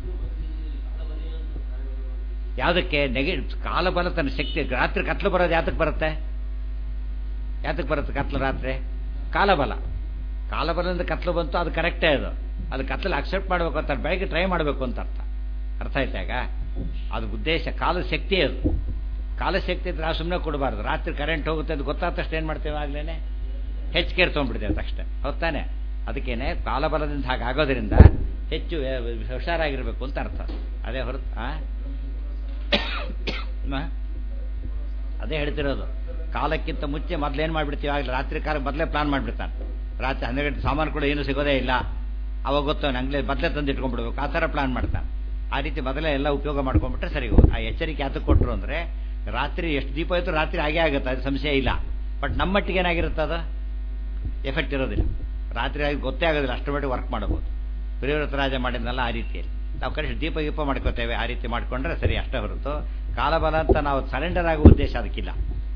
S1: ಯಾವುದಕ್ಕೆ ನೆಗೆ ಕಾಲಬಲ ತನ್ನ ಶಕ್ತಿ ರಾತ್ರಿ ಕತ್ಲು ಬರೋದು ಯಾತಕ್ಕೆ ಬರುತ್ತೆ ಯಾತಕ್ಕೆ ಬರುತ್ತೆ ಕತ್ಲು ರಾತ್ರಿ ಕಾಲಬಲ ಕಾಲಬಲದಿಂದ ಕತ್ಲು ಬಂತು ಅದು ಕರೆಕ್ಟೇ ಅದು ಅದು ಕತ್ಲಲ್ಲಿ ಅಕ್ಸೆಪ್ಟ್ ಮಾಡಬೇಕು ಅಂತ ಬೆಳಗ್ಗೆ ಟ್ರೈ ಮಾಡಬೇಕು ಅಂತ ಅರ್ಥ ಅರ್ಥ ಆಯ್ತಾಗ ಅದು ಉದ್ದೇಶ ಕಾಲದ ಶಕ್ತಿ ಅದು ಕಾಲಶಕ್ತಿ ಇದ್ರೆ ನಾವು ಸುಮ್ಮನೆ ಕೊಡಬಾರ್ದು ರಾತ್ರಿ ಕರೆಂಟ್ ಹೋಗುತ್ತೆ ಅಂತ ಗೊತ್ತಾದ ತಕ್ಷಣ ಏನು ಮಾಡ್ತೇವೆ ಆಗ್ಲೇ ಹೆಚ್ಚು ಕೇರ್ ತೊಗೊಂಡ್ಬಿಡ್ತೇವೆ ತಕ್ಷಣ ಹೊತ್ತಾನೆ ಅದಕ್ಕೇನೆ ಕಾಲಬಲದಿಂದ ಹಾಗೆ ಆಗೋದ್ರಿಂದ ಹೆಚ್ಚು ಹುಷಾರಾಗಿರ್ಬೇಕು ಅಂತ ಅರ್ಥ ಅದೇ ಹೊರತು ಅದೇ ಹೇಳ್ತಿರೋದು ಕಾಲಕ್ಕಿಂತ ಮುಂಚೆ ಮೊದಲೇನು ಮಾಡಿಬಿಡ್ತೀವಿ ಆಗಲಿ ರಾತ್ರಿ ಕಾಲ ಮೊದಲೇ ಪ್ಲಾನ್ ಮಾಡಿಬಿಡ್ತಾನೆ ರಾತ್ರಿ ಹನ್ನೆರಡು ಗಂಟೆ ಸಾಮಾನು ಕೂಡ ಏನೂ ಸಿಗೋದೇ ಇಲ್ಲ ಅವಾಗ ಗೊತ್ತು ನಂಗೆ ಮೊದಲೇ ತಂದು ಇಟ್ಕೊಂಡ್ಬಿಡ್ಬೇಕು ಆ ಥರ ಪ್ಲಾನ್ ಮಾಡ್ತಾನೆ ಆ ರೀತಿ ಮೊದಲೇ ಎಲ್ಲ ಉಪಯೋಗ ಮಾಡ್ಕೊಂಡ್ಬಿಟ್ರೆ ಸರಿ ಹೋಗುತ್ತೆ ಆ ಎಚ್ಚರಿಕೆ ಯಾತಕ್ಕೆ ಕೊಟ್ಟರು ಅಂದರೆ ರಾತ್ರಿ ಎಷ್ಟು ದೀಪ ಇತ್ತು ರಾತ್ರಿ ಹಾಗೆ ಆಗುತ್ತೆ ಅದು ಸಂಶಯ ಇಲ್ಲ ಬಟ್ ನಮ್ಮ ಮಟ್ಟಿಗೆ ಏನಾಗಿರುತ್ತೆ ಅದು ಎಫೆಕ್ಟ್ ಇರೋದಿಲ್ಲ ರಾತ್ರಿ ಆಗಿ ಗೊತ್ತೇ ಆಗೋದಿಲ್ಲ ಅಷ್ಟು ಮಟ್ಟಿಗೆ ವರ್ಕ್ ಮಾಡಬಹುದು ಪ್ರಿಯವ್ರತ ರಾಜ ಮಾಡಿದ್ನಲ್ಲ ಆ ರೀತಿಯಲ್ಲಿ ನಾವು ಕನಿಷ್ಠ ದೀಪ ಗೀಪ ಮಾಡ್ಕೋತೇವೆ ಆ ರೀತಿ ಮಾಡ್ಕೊಂಡ್ರೆ ಸರಿ ಅಷ್ಟೇ ಹೊರತು ಕಾಲಬಲ ಅಂತ ನಾವು ಸರೆಂಡರ್ ಆಗುವ ಉದ್ದೇಶ ಅದಕ್ಕಿಲ್ಲ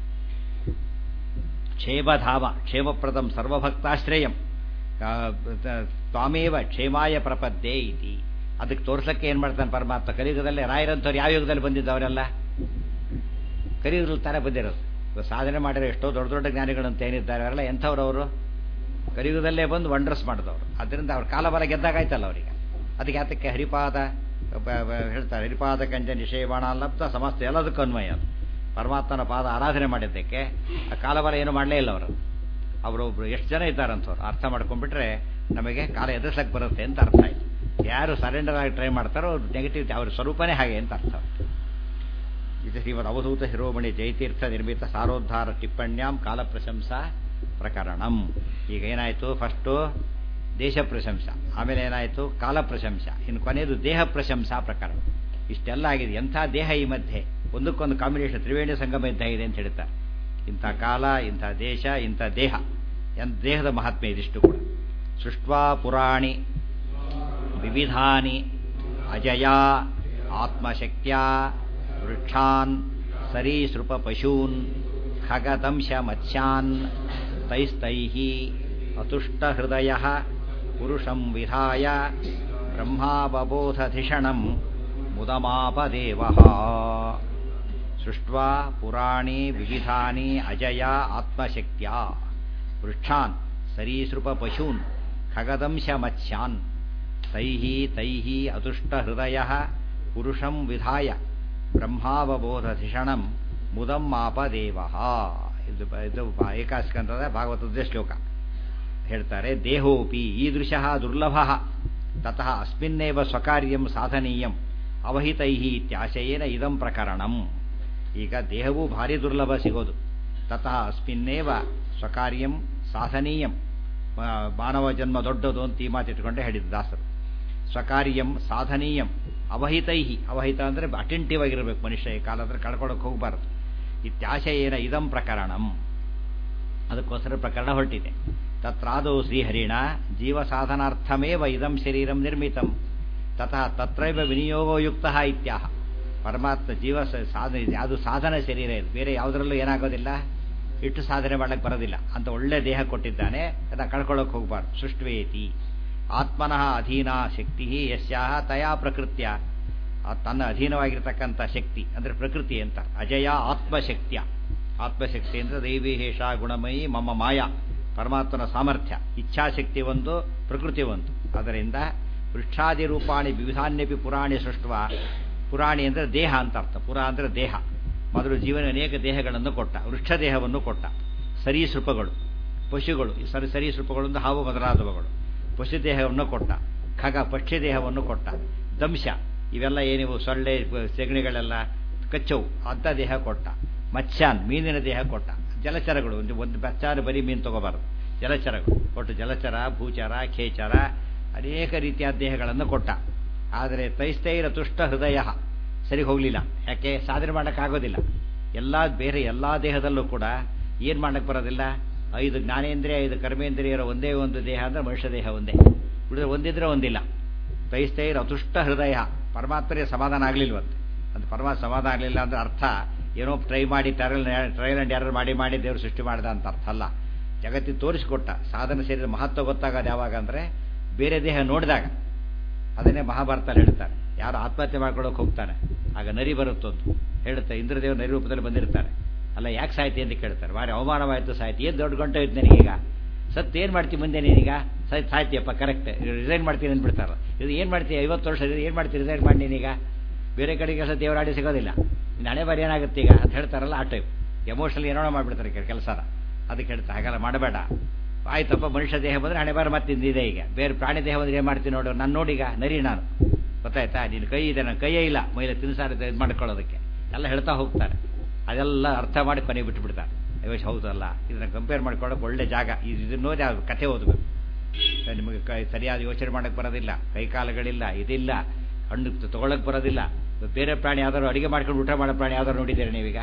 S1: ಕ್ಷೇಮಧಾಮ ಕ್ಷೇಮಪ್ರದಂ ಸರ್ವಭಕ್ತಾಶ್ರಯಂ ತ್ವಾಮೇವ ಕ್ಷೇಮಾಯ ಪ್ರಪದ್ಯೆ ಇತಿ ಅದಕ್ಕೆ ತೋರ್ಸಕ್ಕೆ ಏನು ಮಾಡ್ತಾನೆ ಪರಮಾತ್ಮ ಕಲಿಯುಗದಲ್ಲೇ ರಾಯರಂಥವ್ರು ಯಾವ ಯುಗದಲ್ಲಿ ಬಂದಿದ್ದವರೆಲ್ಲ ಕಲಿಯುಗದಲ್ಲಿ ತಾನೇ ಬಂದಿರೋದು ಸಾಧನೆ ಮಾಡಿರೋ ಎಷ್ಟೋ ದೊಡ್ಡ ದೊಡ್ಡ ಜ್ಞಾನಿಗಳಂತ ಏನಿದ್ದಾರೆ ಅವರೆಲ್ಲ ಎಂಥವ್ರು ಅವರು ಕಲಿಯುಗದಲ್ಲೇ ಬಂದು ವಂಡರ್ಸ್ ಮಾಡಿದವರು ಅದರಿಂದ ಅವ್ರ ಕಾಲಬಲ ಗೆದ್ದಾಗಾಯ್ತಲ್ಲ ಅವರಿಗೆ ಅದಕ್ಕೆ ಯಾತಕ್ಕೆ ಹರಿಪಾದ ಹೇಳ್ತಾರೆ ಹರಿಪಾದ ಕಂಜ ನಿಷೇವಾಣ ಲಬ್ಧ ಸಮಸ್ತ ಎಲ್ಲದಕ್ಕೂ ಅನ್ವಯ ಅದು ಪರಮಾತ್ಮನ ಪಾದ ಆರಾಧನೆ ಮಾಡಿದ್ದಕ್ಕೆ ಆ ಕಾಲಬಲ ಏನು ಮಾಡಲೇ ಇಲ್ಲ ಅವರು ಅವರೊಬ್ರು ಎಷ್ಟು ಜನ ಇದ್ದಾರಂಥವ್ರು ಅರ್ಥ ಮಾಡ್ಕೊಂಡ್ಬಿಟ್ರೆ ನಮಗೆ ಕಾಲ ಎದುರಿಸಕ್ಕೆ ಬರುತ್ತೆ ಅಂತ ಅರ್ಥ ಆಯ್ತು ಯಾರು ಸರೆಂಡರ್ ಆಗಿ ಟ್ರೈ ಮಾಡ್ತಾರೋ ಅವ್ರು ನೆಗೆಟಿವ್ ಅವ್ರ ಸ್ವರೂಪನೇ ಹಾಗೆ ಅಂತ ಅರ್ಥ ಇದು ಶ್ರೀಮದ್ ಅವಧೂತ ಶಿರೋಮಣಿ ಜಯತೀರ್ಥ ನಿರ್ಮಿತ ಸಾರೋದ್ಧಾರ ಟಿಪ್ಪಣ್ಯಾಂ ಕಾಲ ಪ್ರಶಂಸಾ ಪ್ರಕರಣಂ ಈಗ ಏನಾಯಿತು ಫಸ್ಟು ದೇಶ ಪ್ರಶಂಸ ಆಮೇಲೆ ಏನಾಯಿತು ಕಾಲ ಪ್ರಶಂಸ ಇನ್ನು ಕೊನೆಯದು ದೇಹ ಪ್ರಶಂಸಾ ಪ್ರಕರಣ ಇಷ್ಟೆಲ್ಲ ಆಗಿದೆ ಎಂಥ ದೇಹ ಈ ಮಧ್ಯೆ ಒಂದಕ್ಕೊಂದು ಕಾಂಬಿನೇಷನ್ ತ್ರಿವೇಣಿ ಸಂಗಮ ಇದ್ದ ಇದೆ ಅಂತ ಹೇಳ್ತಾರೆ ಇಂಥ ಕಾಲ ಇಂಥ ದೇಶ ಇಂಥ ದೇಹ ಎಂಥ ದೇಹದ ಮಹಾತ್ಮೆ ಇದಿಷ್ಟು ಕೂಡ ಸೃಷ್ಟ್ವಾ ಪುರಾಣಿ ವಿವಿಧಾನಿ ಅಜಯ ಆತ್ಮಶಕ್ತಿಯ ವೃಕ್ಷಾನ್ ಸರೀಸೃಪ ಪಶೂನ್ ಖಗದಂಶ ಮತ್ಸ್ಯಾನ್ ತೈಸ್ತೈ ಅತುಷ್ಟಹೃದಯ ಪುರುಷಂ ವಿಧಾಯ ಬ್ರಹ್ಮಾವಬೋಧಧಿಷಣಂ ಮುದಮಾಪದೇವ ಸೃಷ್ಟ್ವಾ ಪುರಾಣಿ ವಿವಿಧಾನಿ ಅಜಯ ಆತ್ಮಶಕ್ತಿಯ ವೃಕ್ಷಾನ್ ಸರೀಸೃಪ ಪಶೂನ್ ಖಗದಂಶ ಮತ್ಸ್ಯಾನ್ ತೈಃ ತೈಃ ಅತುಷ್ಟಹೃದಯ ಪುರುಷಂ ವಿಧಾಯ ಬ್ರಹ್ಮಾವಬೋಧಧಿಷಣಂ ಮುದಂ ಮಾಪದೇವ ಇದು ಇದು ಏಕಾಸ್ಕಂದದ ಭಾಗವತದ ಶ್ಲೋಕ ಹೇಳ್ತಾರೆ ದೇಹೋಪಿ ಈದೃಶ ದುರ್ಲಭ ತತಃ ಅಸ್ಮಿನ್ನೇವ ಸ್ವಕಾರ್ಯಂ ಸಾಧನೀಯಂ ಅವಹಿತೈ ಇತ್ಯಾಶಯೇನ ಇದಂ ಪ್ರಕರಣಂ ಈಗ ದೇಹವೂ ಭಾರಿ ದುರ್ಲಭ ಸಿಗೋದು ತತಃ ಅಸ್ಮಿನ್ನೇವ ಸ್ವಕಾರ್ಯಂ ಸಾಧನೀಯಂ ಆ, ಮಾನವ ಜನ್ಮ ದೊಡ್ಡದು ಅಂತ ಈ ಮಾತಿಟ್ಕೊಂಡೆ ಹೇಳಿದ ದಾಸರು ಸ್ವಕಾರ್ಯಂ ಸಾಧನೀಯಂ ಅವಹಿತೈಹಿ ಅವಹಿತ ಅಂದರೆ ಅಟೆಂಟಿವ್ ಆಗಿರಬೇಕು ಮನುಷ್ಯ ಈ ಕಾಲ ಅಂದ್ರೆ ಕಳ್ಕೊಳ್ಳೋಕೆ ಹೋಗಬಾರದು ಇತ್ಯಾಶಯೇನ ಇದಂ ಪ್ರಕರಣಂ ಅದಕ್ಕೋಸ್ಕರ ಪ್ರಕರಣ ಹೊರಟಿದೆ ತತ್ರಾದೌ ಶ್ರೀಹರಿಣ ಜೀವ ಸಾಧನಾರ್ಥಮೇವ ಇದಂ ಶರೀರಂ ನಿರ್ಮಿತಂ ತತಃ ತತ್ರೈವ ವಿನಿಯೋಗೋ ಯುಕ್ತ ಇತ್ಯಾಹ ಪರಮಾತ್ಮ ಜೀವ ಸ- ಸಾಧನೆ ಯಾವುದು ಸಾಧನ ಶರೀರ ಇದು ಬೇರೆ ಯಾವುದರಲ್ಲೂ ಏನಾಗೋದಿಲ್ಲ ಇಟ್ಟು ಸಾಧನೆ ಮಾಡಕ್ಕೆ ಬರೋದಿಲ್ಲ ಅಂತ ಒಳ್ಳೆ ದೇಹ ಕೊಟ್ಟಿದ್ದಾನೆ ಅದನ್ನ ಕಳ್ಕೊಳ್ಳೋಕೆ ಹೋಗಬಾರ್ದು ಸೃಷ್ಟ್ವೇತಿ ಆತ್ಮನಃ ಅಧೀನ ಶಕ್ತಿ ಯಸ್ಯಾಹ ತಯಾ ಪ್ರಕೃತ್ಯ ಆ ತನ್ನ ಅಧೀನವಾಗಿರ್ತಕ್ಕಂಥ ಶಕ್ತಿ ಅಂದರೆ ಪ್ರಕೃತಿ ಅಂತ ಅಜಯ ಆತ್ಮಶಕ್ತಿಯ ಆತ್ಮಶಕ್ತಿ ಅಂದರೆ ದೈವಿ ಹೇಷ ಗುಣಮಯಿ ಮಮ್ಮ ಮಾಯಾ ಪರಮಾತ್ಮನ ಸಾಮರ್ಥ್ಯ ಇಚ್ಛಾಶಕ್ತಿ ಒಂದು ಪ್ರಕೃತಿ ಒಂದು ಅದರಿಂದ ವೃಕ್ಷಾದಿ ರೂಪಾಣಿ ವಿವಿಧಾನ್ಯಪಿ ಪುರಾಣಿ ಸೃಷ್ಟುವ ಪುರಾಣಿ ಅಂದರೆ ದೇಹ ಅಂತ ಅರ್ಥ ಪುರ ಅಂದರೆ ದೇಹ ಮೊದಲು ಜೀವನ ಅನೇಕ ದೇಹಗಳನ್ನು ಕೊಟ್ಟ ವೃಕ್ಷ ದೇಹವನ್ನು ಕೊಟ್ಟ ಸರೀಸೃಪಗಳು ಪಶುಗಳು ಈ ಸರಿ ಸರೀಸೃಪಗಳು ಅಂದ್ರೆ ಹಾವು ಮೊದಲಾದವುಗಳು ಪಶು ದೇಹವನ್ನು ಕೊಟ್ಟ ಖಗ ಪಕ್ಷಿ ದೇಹವನ್ನು ಕೊಟ್ಟ ದಂಶ ಇವೆಲ್ಲ ಏನಿವು ಸೊಳ್ಳೆ ಪ- ಸೆಗಣಿಗಳೆಲ್ಲ ಕಚ್ಚವು ಅಂಥ ದೇಹ ಕೊಟ್ಟ ಮತ್ಸ್ಯಾನ್ ಮೀನಿನ ದೇಹ ಕೊಟ್ಟ ಜಲಚರಗಳು ಒಂದು ಒಂದು ಬಚ್ಚಾರು ಬರೀ ಮೀನು ತಗೋಬಾರದು ಜಲಚರಗಳು ಒಟ್ಟು ಜಲಚರ ಭೂಚರ ಖೇಚರ ಅನೇಕ ರೀತಿಯ ದೇಹಗಳನ್ನು ಕೊಟ್ಟ ಆದರೆ ತೈಸ್ತೈರ ತುಷ್ಟ ಹೃದಯ ಸರಿ ಹೋಗಲಿಲ್ಲ ಯಾಕೆ ಸಾಧನೆ ಮಾಡೋಕ್ಕಾಗೋದಿಲ್ಲ ಎಲ್ಲ ಬೇರೆ ಎಲ್ಲ ದೇಹದಲ್ಲೂ ಕೂಡ ಏನು ಮಾಡಕ್ಕೆ ಬರೋದಿಲ್ಲ ಐದು ಜ್ಞಾನೇಂದ್ರಿಯ ಐದು ಕರ್ಮೇಂದ್ರಿಯರ ಒಂದೇ ಒಂದು ದೇಹ ಅಂದರೆ ಮನುಷ್ಯ ದೇಹ ಒಂದೇ ಉಳಿದ್ರೆ ಒಂದಿದ್ರೆ ಒಂದಿಲ್ಲ ತೈಸ್ತೈರ ಅತುಷ್ಟ ಹೃದಯ ಪರಮಾತ್ಮನಿಗೆ ಸಮಾಧಾನ ಆಗಲಿಲ್ವಂತೆ ಅದು ಪರಮಾತ್ಮ ಸಮಾಧಾನ ಆಗಲಿಲ್ಲ ಅಂದ್ರೆ ಅರ್ಥ ಏನೋ ಟ್ರೈ ಮಾಡಿ ಟ್ರಯಲ್ ಟ್ರಯಲ್ ಆ್ಯಂಡ್ ಎರರ್ ಮಾಡಿ ಮಾಡಿ ದೇವರು ಸೃಷ್ಟಿ ಮಾಡಿದ ಅಂತ ಅರ್ಥ ಅಲ್ಲ ಜಗತ್ತಿಗೆ ತೋರಿಸಿಕೊಟ್ಟ ಸಾಧನ ಶರೀರ ಮಹತ್ವ ಗೊತ್ತಾಗೋದು ಯಾವಾಗ ಅಂದರೆ ಬೇರೆ ದೇಹ ನೋಡಿದಾಗ ಅದನ್ನೇ ಮಹಾಭಾರತದಲ್ಲಿ ಹೇಳ್ತಾರೆ ಯಾರು ಆತ್ಮಹತ್ಯೆ ಮಾಡ್ಕೊಳ್ಳೋಕೆ ಹೋಗ್ತಾನೆ ಆಗ ನರಿ ಬರುತ್ತೊಂದು ಹೇಳುತ್ತೆ ಇಂದ್ರದೇವ ನರಿ ರೂಪದಲ್ಲಿ ಬಂದಿರ್ತಾರೆ ಅಲ್ಲ ಯಾಕೆ ಸಾಯ್ತಿ ಅಂತ ಕೇಳ್ತಾರೆ ಬಾರಿ ಅವಮಾನವಾಯಿತು ಸಾಯ್ತಿ ಏನು ದೊಡ್ಡ ಗಂಟೆ ಹೋಯ್ತು ನನಗೀಗ ಸತ್ತು ಏನು ಮಾಡ್ತಿ ಮುಂದೆ ನೀನೀಗ ಸತ್ ಸಾಯ್ತಿಯಪ್ಪ ಕರೆಕ್ಟ್ ರಿಸೈನ್ ಮಾಡ್ತೀನಿ ಅಂದ್ಬಿಡ್ತಾರೆ ಇದು ಏನು ಮಾಡ್ತೀಯ ಐವತ್ತು ವರ್ಷ ಏನು ಮಾಡ್ತೀವಿ ರಿಸೈನ್ ಮಾಡಿ ನೀನೀಗ ಬೇರೆ ಕಡೆಗೆ ಕೆಲಸ ದೇವರಾಡಿ ಸಿಗೋದಿಲ್ಲ ನಿನ್ನ ಹಣೆ ಬಾರಿ ಏನಾಗುತ್ತೆ ಈಗ ಅಂತ ಹೇಳ್ತಾರಲ್ಲ ಆ ಟೈಪ್ ಎಮೋಷನಲ್ ಏನೋ ಮಾಡ್ಬಿಡ್ತಾರೆ ಕೆಲಸನ ಅದಕ್ಕೆ ಹೇಳ್ತಾರೆ ಹಾಗೆಲ್ಲ ಮಾಡಬೇಡ ಆಯ್ತಪ್ಪ ಮನುಷ್ಯ ದೇಹ ಬಂದರೆ ಹಣೆ ಬಾರಿ ಮತ್ತಿಂದಿದೆ ಈಗ ಬೇರೆ ಪ್ರಾಣಿ ದೇಹ ಬಂದರೆ ಏನು ಮಾಡ್ತೀನಿ ನೋಡು ನಾನು ನೋಡೀಗ ನರಿ ನಾನು ಗೊತ್ತಾಯ್ತಾ ನಿನ್ನ ಕೈ ಇದೆ ನನ್ನ ಕೈಯೇ ಇಲ್ಲ ಮೈಲೆ ತಿನ್ಸಾರ ಇದು ಮಾಡ್ಕೊಳ್ಳೋದಕ್ಕೆ ಎಲ್ಲ ಹೇಳ್ತಾ ಹೋಗ್ತಾರೆ ಅದೆಲ್ಲ ಅರ್ಥ ಮಾಡಿ ಕೊನೆಗೆ ಬಿಟ್ಬಿಡ್ತಾರೆ ಅಯ್ಯೋ ಹೌದಲ್ಲ ಇದನ್ನ ಕಂಪೇರ್ ಮಾಡ್ಕೊಳ್ಳೋಕೆ ಒಳ್ಳೆ ಜಾಗ ಇದು ಇದನ್ನ ನೋಡಿ ಅದು ಕಥೆ ಓದಬೇಕು ನಿಮಗೆ ಕೈ ಸರಿಯಾದ ಯೋಚನೆ ಮಾಡೋಕ್ಕೆ ಬರೋದಿಲ್ಲ ಕೈ ಕಾಲುಗಳಿಲ್ಲ ಇದಿಲ್ಲ ಹಣ್ಣು ತೊಗೊಳಕ್ಕೆ ಬರೋದಿಲ್ಲ ಬೇರೆ ಪ್ರಾಣಿ ಯಾವ್ದಾದ್ರು ಅಡುಗೆ ಮಾಡ್ಕೊಂಡು ಊಟ ಮಾಡೋ ಪ್ರಾಣಿ ಯಾವ್ದಾದ್ರು ನೋಡಿದ್ದೀರಿ ನೀವೀಗ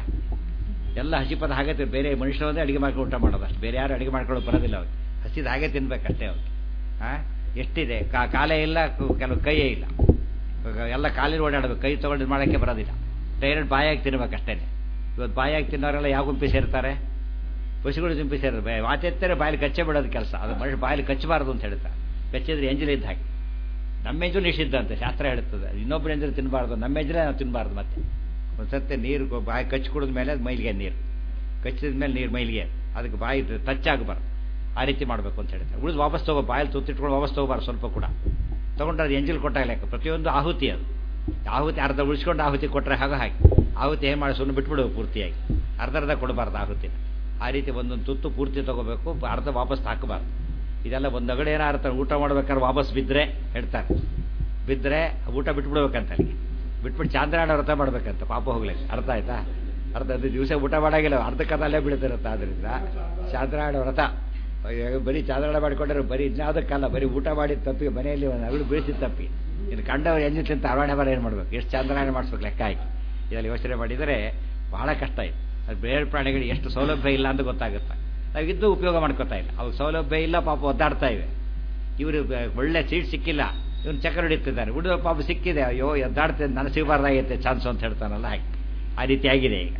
S1: ಎಲ್ಲ ಹಸಿಪದ ಹಾಗೆ ತಿನ್- ಬೇರೆ ಮನುಷ್ಯರೊಂದೇ ಅಡುಗೆ ಮಾಡ್ಕೊಂಡು ಊಟ ಮಾಡೋದು ಅಷ್ಟು ಬೇರೆ ಯಾರು ಅಡುಗೆ ಮಾಡ್ಕೊಳ್ಳೋಕೆ ಬರೋದಿಲ್ಲ ಅವ್ರಿಗೆ ಹಸಿದ ಹಾಗೆ ತಿನ್ಬೇಕಷ್ಟೇ ಅವ್ರಿಗೆ ಹಾಂ ಎಷ್ಟಿದೆ ಕಾ ಕಾಲೇ ಇಲ್ಲ ಕು- ಕೆಲವು ಕೈಯೇ ಇಲ್ಲ ಇವಾಗ ಎಲ್ಲ ಕಾಲಿನ ಓಡಾಡಬೇಕು ಕೈ ತೊಗೊಂಡು ಇದ್ ಮಾಡೋಕ್ಕೆ ಬರೋದಿಲ್ಲ ಡೈರೆಕ್ಟ್ ಬಾಯಾಗಿ ತಿನ್ಬೇಕಷ್ಟೇ ಇವತ್ತು ಬಾಯಾಗಿ ತಿನ್ನೋರೆಲ್ಲ ಯಾವ ಗುಂಪಿ ಸೇರ್ತಾರೆ ಪಶುಗಳು ಗುಂಪಿ ಸೇರೋದು ವಾತೆತ್ತರೆ ಬಾಯಲ್ಲಿ ಕಚ್ಚೆ ಬಿಡೋದು ಕೆಲಸ ಅದು ಮನುಷ್ಯ ಬಾಯಲ್ಲಿ ಕಚ್ಚಬಾರದು ಅಂತ ಹೇಳ್ತಾರೆ ಕಚ್ಚಿದ್ರೆ ಎಂಜಲ್ ಇದ್ದ ಹಾಗೆ ನಮ್ಮ ಎಂಜಲು ನಿಷಿದ್ಧ ಅಂತ ಶಾಸ್ತ್ರ ಹೇಳುತ್ತದೆ ಇನ್ನೊಬ್ಬರ ಎಂಜಲು ತಿನ್ನಬಾರ್ದು ನಮ್ಮ ಎಂಜಲೇ ನಾವು ತಿನ್ನಬಾರ್ದು ಮತ್ತೆ ಒಂದು ಸತ್ತೆ ನೀರು ಕೊ- ಬಾಯಿ ಕಚ್ಚಿ ಕುಡಿದ ಮೇಲೆ ಅದು ಮೈಲಿಗೆ ನೀರು ಕಚ್ಚಿದ ಮೇಲೆ ನೀರು ಮೈಲಿಗೆ ಅದಕ್ಕೆ ಬಾಯಿ ಟಚ್ ಆಗಬಾರ್ದು ಆ ರೀತಿ ಮಾಡಬೇಕು ಅಂತ ಹೇಳ್ತಾರೆ ಉಳಿದು ವಾಪಸ್ ತಗೋ ಬಾಯಲ್ಲಿ ತುತ್ತಿಟ್ಕೊಂಡು ವಾಪಸ್ ತಗೋಬಾರ್ದು ಸ್ವಲ್ಪ ಕೂಡ ತಗೊಂಡ್ರೆ ಅದು ಎಂಜಲ್ ಕೊಟ್ಟಾಗ ಲೆಕ್ಕ ಪ್ರತಿಯೊಂದು ಆಹುತಿ ಅದು ಆಹುತಿ ಅರ್ಧ ಉಳಿಸ್ಕೊಂಡು ಆಹುತಿ ಕೊಟ್ಟರೆ ಹಾಗೆ ಹಾಕಿ ಆಹುತಿ ಏನು ಮಾಡಿ ಸುಮ್ಮನೆ ಬಿಟ್ಬಿಡು ಪೂರ್ತಿಯಾಗಿ ಅರ್ಧ ಅರ್ಧ ಕೊಡಬಾರ್ದು ಆಹುತಿನ ಆ ರೀತಿ ಒಂದೊಂದು ತುತ್ತು ಪೂರ್ತಿ ತಗೋಬೇಕು ಅರ್ಧ ವಾಪಸ್ ಹಾಕಬಾರ್ದು ಇದೆಲ್ಲ ಒಂದು ಅಗಡೆ ಏನಾರ್ತಾರೆ ಊಟ ಮಾಡ್ಬೇಕಾದ್ರೆ ವಾಪಸ್ ಬಿದ್ದರೆ ಹೇಳ್ತಾರೆ ಬಿದ್ದರೆ ಊಟ ಬಿಟ್ಬಿಡ್ಬೇಕಂತ ಅಲ್ಲಿಗೆ ಬಿಟ್ಬಿಟ್ಟು ಚಾಂದ್ರಾಯಣ ವ್ರತ ಮಾಡ್ಬೇಕಂತ ಪಾಪ ಹೋಗ್ಲಿಕ್ಕೆ ಅರ್ಥ ಆಯ್ತಾ ಅರ್ಧ ಅದು ದಿವಸ ಊಟ ಮಾಡಾಗಿಲ್ಲ ಅರ್ಧಕ್ಕದ ಅಲ್ಲೇ ಬೀಳ್ತಿರುತ್ತೆ ಆದ್ರಿಂದ ಚಾಂದ್ರಾಯಣ ವ್ರತ ಅಯ್ಯೋ, ಬರೀ ಚಾಂದ್ರಾಯಣ ಮಾಡಿಕೊಂಡ್ರೆ ಬರೀ ಇನ್ಯಾವುದಕ್ಕಲ್ಲ ಬರೀ ಊಟ ಮಾಡಿದ ತಪ್ಪಿಗೆ ಮನೆಯಲ್ಲಿ ಒಂದು ಅವಳು ಬೀಳಿಸಿದ ತಪ್ಪಿ ಇನ್ನು ಕಂಡವ್ರು ಎಂಜಿ ತಿಂತ ಅರವಣೆ ಬರ ಏನು ಮಾಡ್ಬೇಕು ಎಷ್ಟು ಚಾಂದ್ರಾಯಣ ಮಾಡಿಸ್ಬೇಕು ಲೆಕ್ಕ ಹಾಕಿ ಇದರಲ್ಲಿ ಯೋಚನೆ ಮಾಡಿದರೆ ಬಹಳ ಕಷ್ಟ ಇದೆ ಅದು ಬೇರೆ ಪ್ರಾಣಿಗಳಿಗೆ ಎಷ್ಟು ಸೌಲಭ್ಯ ಇಲ್ಲ ಅಂತ ಗೊತ್ತಾಗುತ್ತೆ ನಾವಿದ್ದು ಉಪಯೋಗ ಮಾಡ್ಕೋತಾ ಇಲ್ಲ ಅವು ಸೌಲಭ್ಯ ಇಲ್ಲ ಪಾಪ ಒದ್ದಾಡ್ತಾ ಇವೆ ಇವರು ಒಳ್ಳೆ ಸೀಟ್ ಸಿಕ್ಕಿಲ್ಲ ಇವನು ಚಕ್ರ ಹೊಡಿತಿದ್ದಾನೆ ಉಳಿದ ಪಾಪ ಸಿಕ್ಕಿದೆ ಅಯ್ಯೋ ಎದ್ದಾಡ್ತಿದ್ದೆ ನನಗೆ ಸಿಗಬಾರ್ದಾಗೈತೆ ಚಾನ್ಸು ಅಂತ ಹೇಳ್ತಾನಲ್ಲ ಹಾಗೆ ಆ ರೀತಿ ಆಗಿದೆ ಈಗ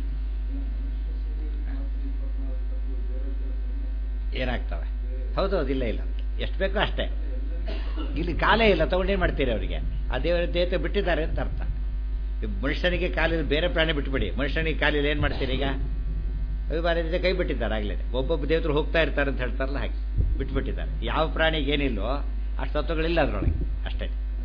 S1: ಏನಾಗ್ತವೆ ಹೌದು ಅದಿಲ್ಲ ಇಲ್ಲ ಎಷ್ಟು ಬೇಕೋ ಅಷ್ಟೇ ಇಲ್ಲಿ ಕಾಲೇ ಇಲ್ಲ ತಗೊಂಡೇನು ಮಾಡ್ತೀರಿ ಅವರಿಗೆ ಆ ದೇವರ ದೇವತೆ ಬಿಟ್ಟಿದ್ದಾರೆ ಅಂತ ಅರ್ಥ ಈ ಮನುಷ್ಯನಿಗೆ ಕಾಲಿಲ್ಲ ಬೇರೆ ಪ್ರಾಣಿ ಬಿಟ್ಬಿಡಿ ಮನುಷ್ಯನಿಗೆ ಕಾಲಿಲ್ಲ ಏನು ಮಾಡ್ತೀರಿ ಈಗ ಅಭಿಮಾನದಿಂದ ಕೈ ಬಿಟ್ಟಿದ್ದಾರೆ ಆಗಲೇ ಒಬ್ಬೊಬ್ಬ ದೇವತರು ಹೋಗ್ತಾ ಇರ್ತಾರೆ ಅಂತ ಹೇಳ್ತಾರಲ್ಲ ಹಾಗೆ ಬಿಟ್ಬಿಟ್ಟಿದ್ದಾರೆ ಯಾವ ಪ್ರಾಣಿಗೆ ಏನಿಲ್ಲೋ ಅಷ್ಟು ತತ್ವಗಳಿಲ್ಲ ಅದರೊಳಗೆ ಅಷ್ಟೇ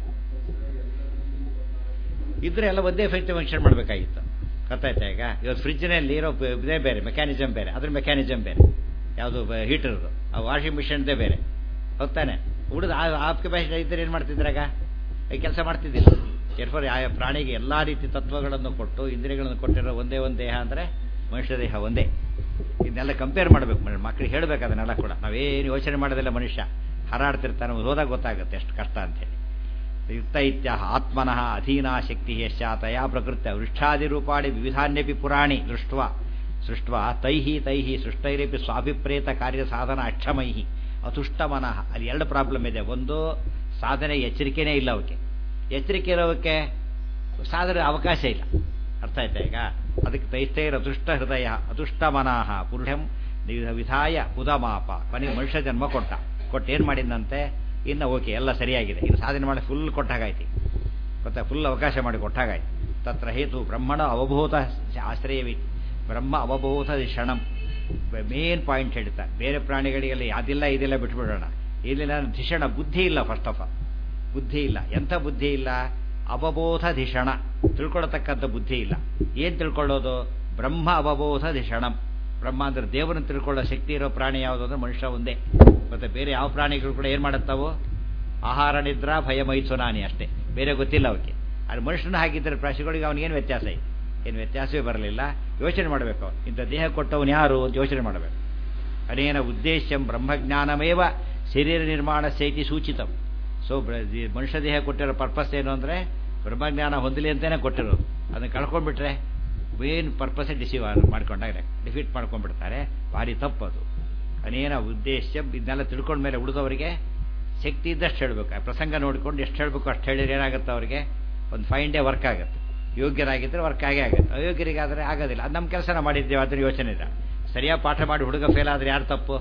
S1: ಇದ್ರೆ ಎಲ್ಲ ಒಂದೇ ಫೈಟ್ ಫಂಕ್ಷನ್ ಮಾಡಬೇಕಾಗಿತ್ತು ಗೊತ್ತಾಯ್ತಾ ಈಗ ಇವತ್ತು ಫ್ರಿಜ್ನಲ್ಲಿ ಇರೋ ಪ- ಇದೇ ಬೇರೆ ಮೆಕ್ಯಾನಿಸಮ್ ಬೇರೆ ಅದ್ರ ಮೆಕ್ಯಾನಿಸಮ್ ಬೇರೆ ಯಾವುದು ಹೀಟರ್ದು ಆ ವಾಷಿಂಗ್ ಮಿಷನ್ದೇ ಬೇರೆ ಹೋಗ್ತಾನೆ ಉಳಿದು ಆ ಕೆಪಾಸಿಟಿ ಇದ್ದರೆ ಏನು ಮಾಡ್ತಿದ್ರಾಗ ಕೆಲಸ ಮಾಡ್ತಿದ್ದಿಲ್ಲ ಎರ್ಫರ್ ಯಾವ ಪ್ರಾಣಿಗೆ ಎಲ್ಲ ರೀತಿ ತತ್ವಗಳನ್ನು ಕೊಟ್ಟು ಇಂದ್ರಿಯಗಳನ್ನು ಕೊಟ್ಟಿರೋ ಒಂದೇ ಒಂದು ದೇಹ ಅಂದರೆ ಮನುಷ್ಯ ದೇಹ ಒಂದೇ ಇದನ್ನೆಲ್ಲ ಕಂಪೇರ್ ಮಾಡಬೇಕು ಮಕ್ಕಳಿಗೆ ಹೇಳಬೇಕು ಅದನ್ನೆಲ್ಲ ಕೂಡ ನಾವೇನು ಯೋಚನೆ ಮಾಡೋದಿಲ್ಲ ಮನುಷ್ಯ ಹರಾಡ್ತಿರ್ತಾನೆ ಹೋದಾಗ ಗೊತ್ತಾಗುತ್ತೆ ಎಷ್ಟು ಕಷ್ಟ ಅಂತೇಳಿ ಯುಕ್ತ ಇತ್ಯ ಆತ್ಮನಃ ಅಧೀನಾ ಶಕ್ತಿ ಯಶ್ಚ ತಯಾ ಪ್ರಕೃತ್ಯ ವೃಕ್ಷಾದಿರೂಪಾಣಿ ವಿವಿಧಾನ್ಯಪಿ ಪುರಾಣಿ ದೃಷ್ಟ ಸೃಷ್ಟ ತೈಹಿ ತೈಹಿ ಸೃಷ್ಟೈರಪಿ ಸ್ವಾಭಿಪ್ರೇತ ಕಾರ್ಯ ಸಾಧನ ಅಕ್ಷಮೈಹಿ ಅತುಷ್ಟ ಮನಃ ಅಲ್ಲಿ ಎರಡು ಪ್ರಾಬ್ಲಮ್ ಇದೆ ಒಂದು ಸಾಧನೆ ಎಚ್ಚರಿಕೆನೇ ಇಲ್ಲ ಅವಕ್ಕೆ ಎಚ್ಚರಿಕೆ ಇರೋವಕ್ಕೆ ಸಾಧನೆ ಅವಕಾಶ ಇಲ್ಲ ಅರ್ಥ ಆಯ್ತಾ ಈಗ ಅದಕ್ಕೆ ತೈಸ್ತೈರ ಅತುಷ್ಟ ಹೃದಯ ಅತುಷ್ಟ ಮನಃ ಪುರುಷಂ ವಿಧಾಯ ಉದಮಾಪ ಕೊನೆಗೆ ಮನುಷ್ಯ ಜನ್ಮ ಕೊಟ್ಟ ಕೊಟ್ಟು ಏನು ಮಾಡಿದಂತೆ ಇನ್ನು ಓಕೆ ಎಲ್ಲ ಸರಿಯಾಗಿದೆ ಇನ್ನು ಸಾಧನೆ ಮಾಡಿ ಫುಲ್ ಕೊಟ್ಟಾಗಾಯ್ತು ಗೊತ್ತಾ ಫುಲ್ ಅವಕಾಶ ಮಾಡಿ ಕೊಟ್ಟಾಗಾಯ್ತು ತತ್ರ ಹೇತು ಬ್ರಹ್ಮಣ ಅವಬೋಧ ಆಶ್ರಯವೇ ಬ್ರಹ್ಮ ಅವಬೋಧ ಕ್ಷಣಂ ಮೇನ್ ಪಾಯಿಂಟ್ ಹೇಳ್ತಾರೆ ಬೇರೆ ಪ್ರಾಣಿಗಳಿಗೆಲ್ಲ ಅದಿಲ್ಲ ಇದಿಲ್ಲ ಬಿಟ್ಬಿಡೋಣ ಇಲ್ಲಿಲ್ಲ ಧಿಷಣ ಬುದ್ಧಿ ಇಲ್ಲ ಫಸ್ಟ್ ಆಫ್ ಆಲ್ ಬುದ್ಧಿ ಇಲ್ಲ ಎಂಥ ಬುದ್ಧಿ ಇಲ್ಲ ಅವಬೋಧ ಧಿಷಣ ತಿಳ್ಕೊಳ್ತಕ್ಕಂಥ ಬುದ್ಧಿ ಇಲ್ಲ ಏನು ತಿಳ್ಕೊಳ್ಳೋದು ಬ್ರಹ್ಮ ಅವಬೋಧ ಧಿಷಣಂ ಬ್ರಹ್ಮ ಅಂದ್ರೆ ದೇವರನ್ನು ತಿಳ್ಕೊಳ್ಳೋ ಶಕ್ತಿ ಇರೋ ಪ್ರಾಣಿ ಯಾವುದು ಅಂದ್ರೆ ಮನುಷ್ಯ ಒಂದೇ ಮತ್ತೆ ಬೇರೆ ಯಾವ ಪ್ರಾಣಿಗಳು ಕೂಡ ಏನು ಮಾಡುತ್ತಾವೋ ಆಹಾರ ನಿದ್ರಾ ಭಯ ಮೈಸುನಾನಿ ಅಷ್ಟೇ ಬೇರೆ ಗೊತ್ತಿಲ್ಲ ಅವಕ್ಕೆ ಅದು ಮನುಷ್ಯನ ಹಾಕಿದ್ರೆ ಪ್ರಾಣಿಗಳಿಗೆ ಅವನಿಗೇನು ವ್ಯತ್ಯಾಸ ಇದೆ ಏನು ವ್ಯತ್ಯಾಸವೇ ಬರಲಿಲ್ಲ ಯೋಚನೆ ಮಾಡಬೇಕು ಇಂಥ ದೇಹ ಕೊಟ್ಟವನು ಯಾರು ಅಂತ ಯೋಚನೆ ಮಾಡಬೇಕು ಅನೇನ ಉದ್ದೇಶಂ ಬ್ರಹ್ಮಜ್ಞಾನಮೇವ ಶರೀರ ನಿರ್ಮಾಣ ಸೈತಿ ಸೂಚಿತಂ ಸೊ ಮನುಷ್ಯ ದೇಹ ಕೊಟ್ಟಿರೋ ಪರ್ಪಸ್ ಏನು ಅಂದರೆ ಬ್ರಹ್ಮಜ್ಞಾನ ಹೊಂದಲಿ ಅಂತಲೇ ಕೊಟ್ಟಿರೋದು ಅದನ್ನು ಕಳ್ಕೊಂಡ್ಬಿಟ್ರೆ ಮೇನ್ ಪರ್ಪಸ್ಸೇ ಡಿಸೀವ್ ಮಾಡ್ಕೊಂಡಾಗ ಡಿಫೀಟ್ ಮಾಡ್ಕೊಂಡ್ಬಿಡ್ತಾರೆ ಭಾರಿ ತಪ್ಪದು ಅನೇನ ಉದ್ದೇಶ ಇದನ್ನೆಲ್ಲ ತಿಳ್ಕೊಂಡ್ಮೇಲೆ ಉಳಿದವರಿಗೆ ಶಕ್ತಿ ಇದ್ದಷ್ಟು ಹೇಳಬೇಕು ಆ ಪ್ರಸಂಗ ನೋಡಿಕೊಂಡು ಎಷ್ಟು ಹೇಳಬೇಕು ಅಷ್ಟು ಹೇಳಿದ್ರೆ ಏನಾಗುತ್ತೆ ಅವರಿಗೆ ಒಂದು ಫೈನ್ ಡೇ ವರ್ಕ್ ಆಗುತ್ತೆ ಯೋಗ್ಯರಾಗಿದ್ದರೆ ವರ್ಕ್ ಆಗೇ ಆಗುತ್ತೆ ಅಯೋಗ್ಯರಿಗಾದರೆ ಆಗೋದಿಲ್ಲ ಅದು ನಮ್ಮ ಕೆಲಸನ ಮಾಡಿದ್ದೇವೆ ಅದರ ಯೋಚನೆ ಇಲ್ಲ ಸರಿಯಾಗಿ ಪಾಠ ಮಾಡಿ ಹುಡುಗ ಫೇಲ್ ಆದರೆ ಯಾರು ತಪ್ಪು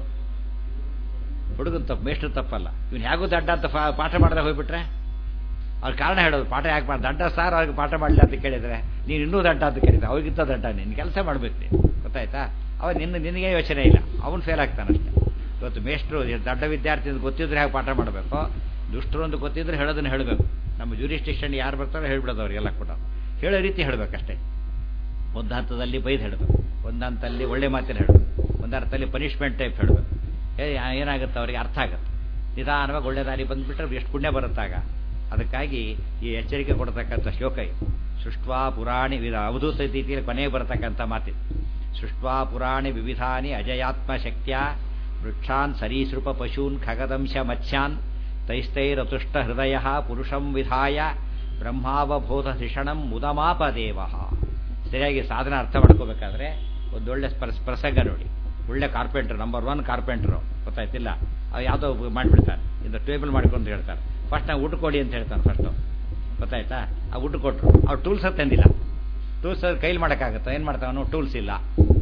S1: ಹುಡುಗನ ತಪ್ಪು ಮೇಷ್ಟ್ರು ತಪ್ಪಲ್ಲ ಇವನು ಹೇಗೂ ದಡ್ಡ ಅಂತ ಪಾಠ ಮಾಡದೆ ಹೋಗ್ಬಿಟ್ರೆ ಅವ್ರ ಕಾರಣ ಹೇಳೋದು ಪಾಠ ಯಾಕೆ ಮಾಡಿ ದಡ್ಡ ಸಾರ್ ಅವ್ರಿಗೆ ಪಾಠ ಮಾಡಲಿ ಅಂತ ಕೇಳಿದರೆ ನೀನು ಇನ್ನೂ ದಡ್ಡ ಅಂತ ಕೇಳಿದ್ರೆ ಅವ್ರಿಗಿಂತ ದಡ್ಡ ನಿನ್ನ ಕೆಲಸ ಮಾಡಬೇಕು ನೀನು ಗೊತ್ತಾಯ್ತಾ ಅವ ನಿನ್ನ ನಿನಗೆ ಯೋಚನೆ ಇಲ್ಲ ಅವನು ಫೇಲ್ ಆಗ್ತಾನಷ್ಟೇ ಇವತ್ತು ಮೇಷ್ಟ್ರು ದಡ್ಡ ವಿದ್ಯಾರ್ಥಿ ಅಂತ ಗೊತ್ತಿದ್ರೆ ಹೇಗೆ ಪಾಠ ಮಾಡಬೇಕು ದುಷ್ಟರು ಅಂತ ಗೊತ್ತಿದ್ರೆ ಹೇಳೋದನ್ನು ಹೇಳಬೇಕು ನಮ್ಮ ಜ್ಯೂರಿಸ್ಟಿಕ್ಷನ್ ಯಾರು ಬರ್ತಾರೋ ಹೇಳ್ಬಿಡೋದು ಅವರಿಗೆಲ್ಲ ಕೂಡ ಹೇಳೋ ರೀತಿ ಹೇಳಬೇಕಷ್ಟೇ ಒಂದು ಹಂತದಲ್ಲಿ ಬೈದು ಹೇಳಬೇಕು ಒಂದು ಹಂತದಲ್ಲಿ ಒಳ್ಳೆ ಮಾತಿನ ಹೇಳಬೇಕು ಒಂದು ಅರ್ಥದಲ್ಲಿ ಪನಿಷ್ಮೆಂಟ್ ಟೈಪ್ ಹೇಳಬೇಕು ಏನಾಗುತ್ತೆ ಅವರಿಗೆ ಅರ್ಥ ಆಗುತ್ತೆ ನಿಧಾನವಾಗಿ ಒಳ್ಳೆ ದಾರಿ ಬಂದುಬಿಟ್ರೆ ಎಷ್ಟು ಪುಣ್ಯ ಬರುತ್ತಾಗ ಅದಕ್ಕಾಗಿ ಈ ಎಚ್ಚರಿಕೆ ಕೊಡ್ತಕ್ಕಂಥ ಶ್ಲೋಕ ಇದು ಸೃಷ್ಟ್ವಾ ಪುರಾಣಿ ವಿಧ ಅವಧೂತ ರೀತಿಯಲ್ಲಿ ಕೊನೆಗೆ ಬರತಕ್ಕಂಥ ಮಾತಿದು ಸೃಷ್ಟ್ವಾ ಪುರಾಣಿ ವಿವಿಧಾನಿ ಅಜಯಾತ್ಮ ಶಕ್ತ್ಯ ವೃಕ್ಷಾನ್ ಸರೀಸೃಪ ಪಶೂನ್ ಖಗದಂಶ ಮತ್ಸ್ಯಾನ್ ತೈಸ್ತೈರತುಷ್ಟ ಹೃದಯ ಪುರುಷಂ ವಿಧಾಯ ಬ್ರಹ್ಮಾವಬೋಧ ಶಿಷಣಂ ಮುದಮಾಪದೇವ ಸರಿಯಾಗಿ ಸಾಧನ ಅರ್ಥ ಮಾಡ್ಕೋಬೇಕಾದ್ರೆ ಒಂದೊಳ್ಳೆ ಸ್ಪರ್ಶ ಪ್ರಸಂಗ ನೋಡಿ ಒಳ್ಳೆ ಕಾರ್ಪೆಂಟ್ರ್ ನಂಬರ್ ಒನ್ ಕಾರ್ಪೆಂಟ್ರು ಗೊತ್ತಾಯ್ತಿಲ್ಲ ಅವು ಯಾವುದೋ ಮಾಡಿಬಿಡ್ತಾರೆ ಇದು ಟೇಬಲ್ ಮಾಡ್ಕೊಂಡು ಹೇಳ್ತಾರೆ ಫಸ್ಟ್ ನಾವು ಊಟ ಕೊಡಿ ಅಂತ ಹೇಳ್ತಾನೆ ಫಸ್ಟು ಗೊತ್ತಾಯ್ತಾ ಆ ಊಟ ಕೊಟ್ಟರು ಅವ್ರು ಟೂಲ್ಸ್ ತಂದಿಲ್ಲ ಟೂಲ್ಸ್ ಕೈಲಿ ಮಾಡೋಕ್ಕಾಗುತ್ತೆ ಏನು ಮಾಡ್ತಾವನು ಟೂಲ್ಸ್ ಇಲ್ಲ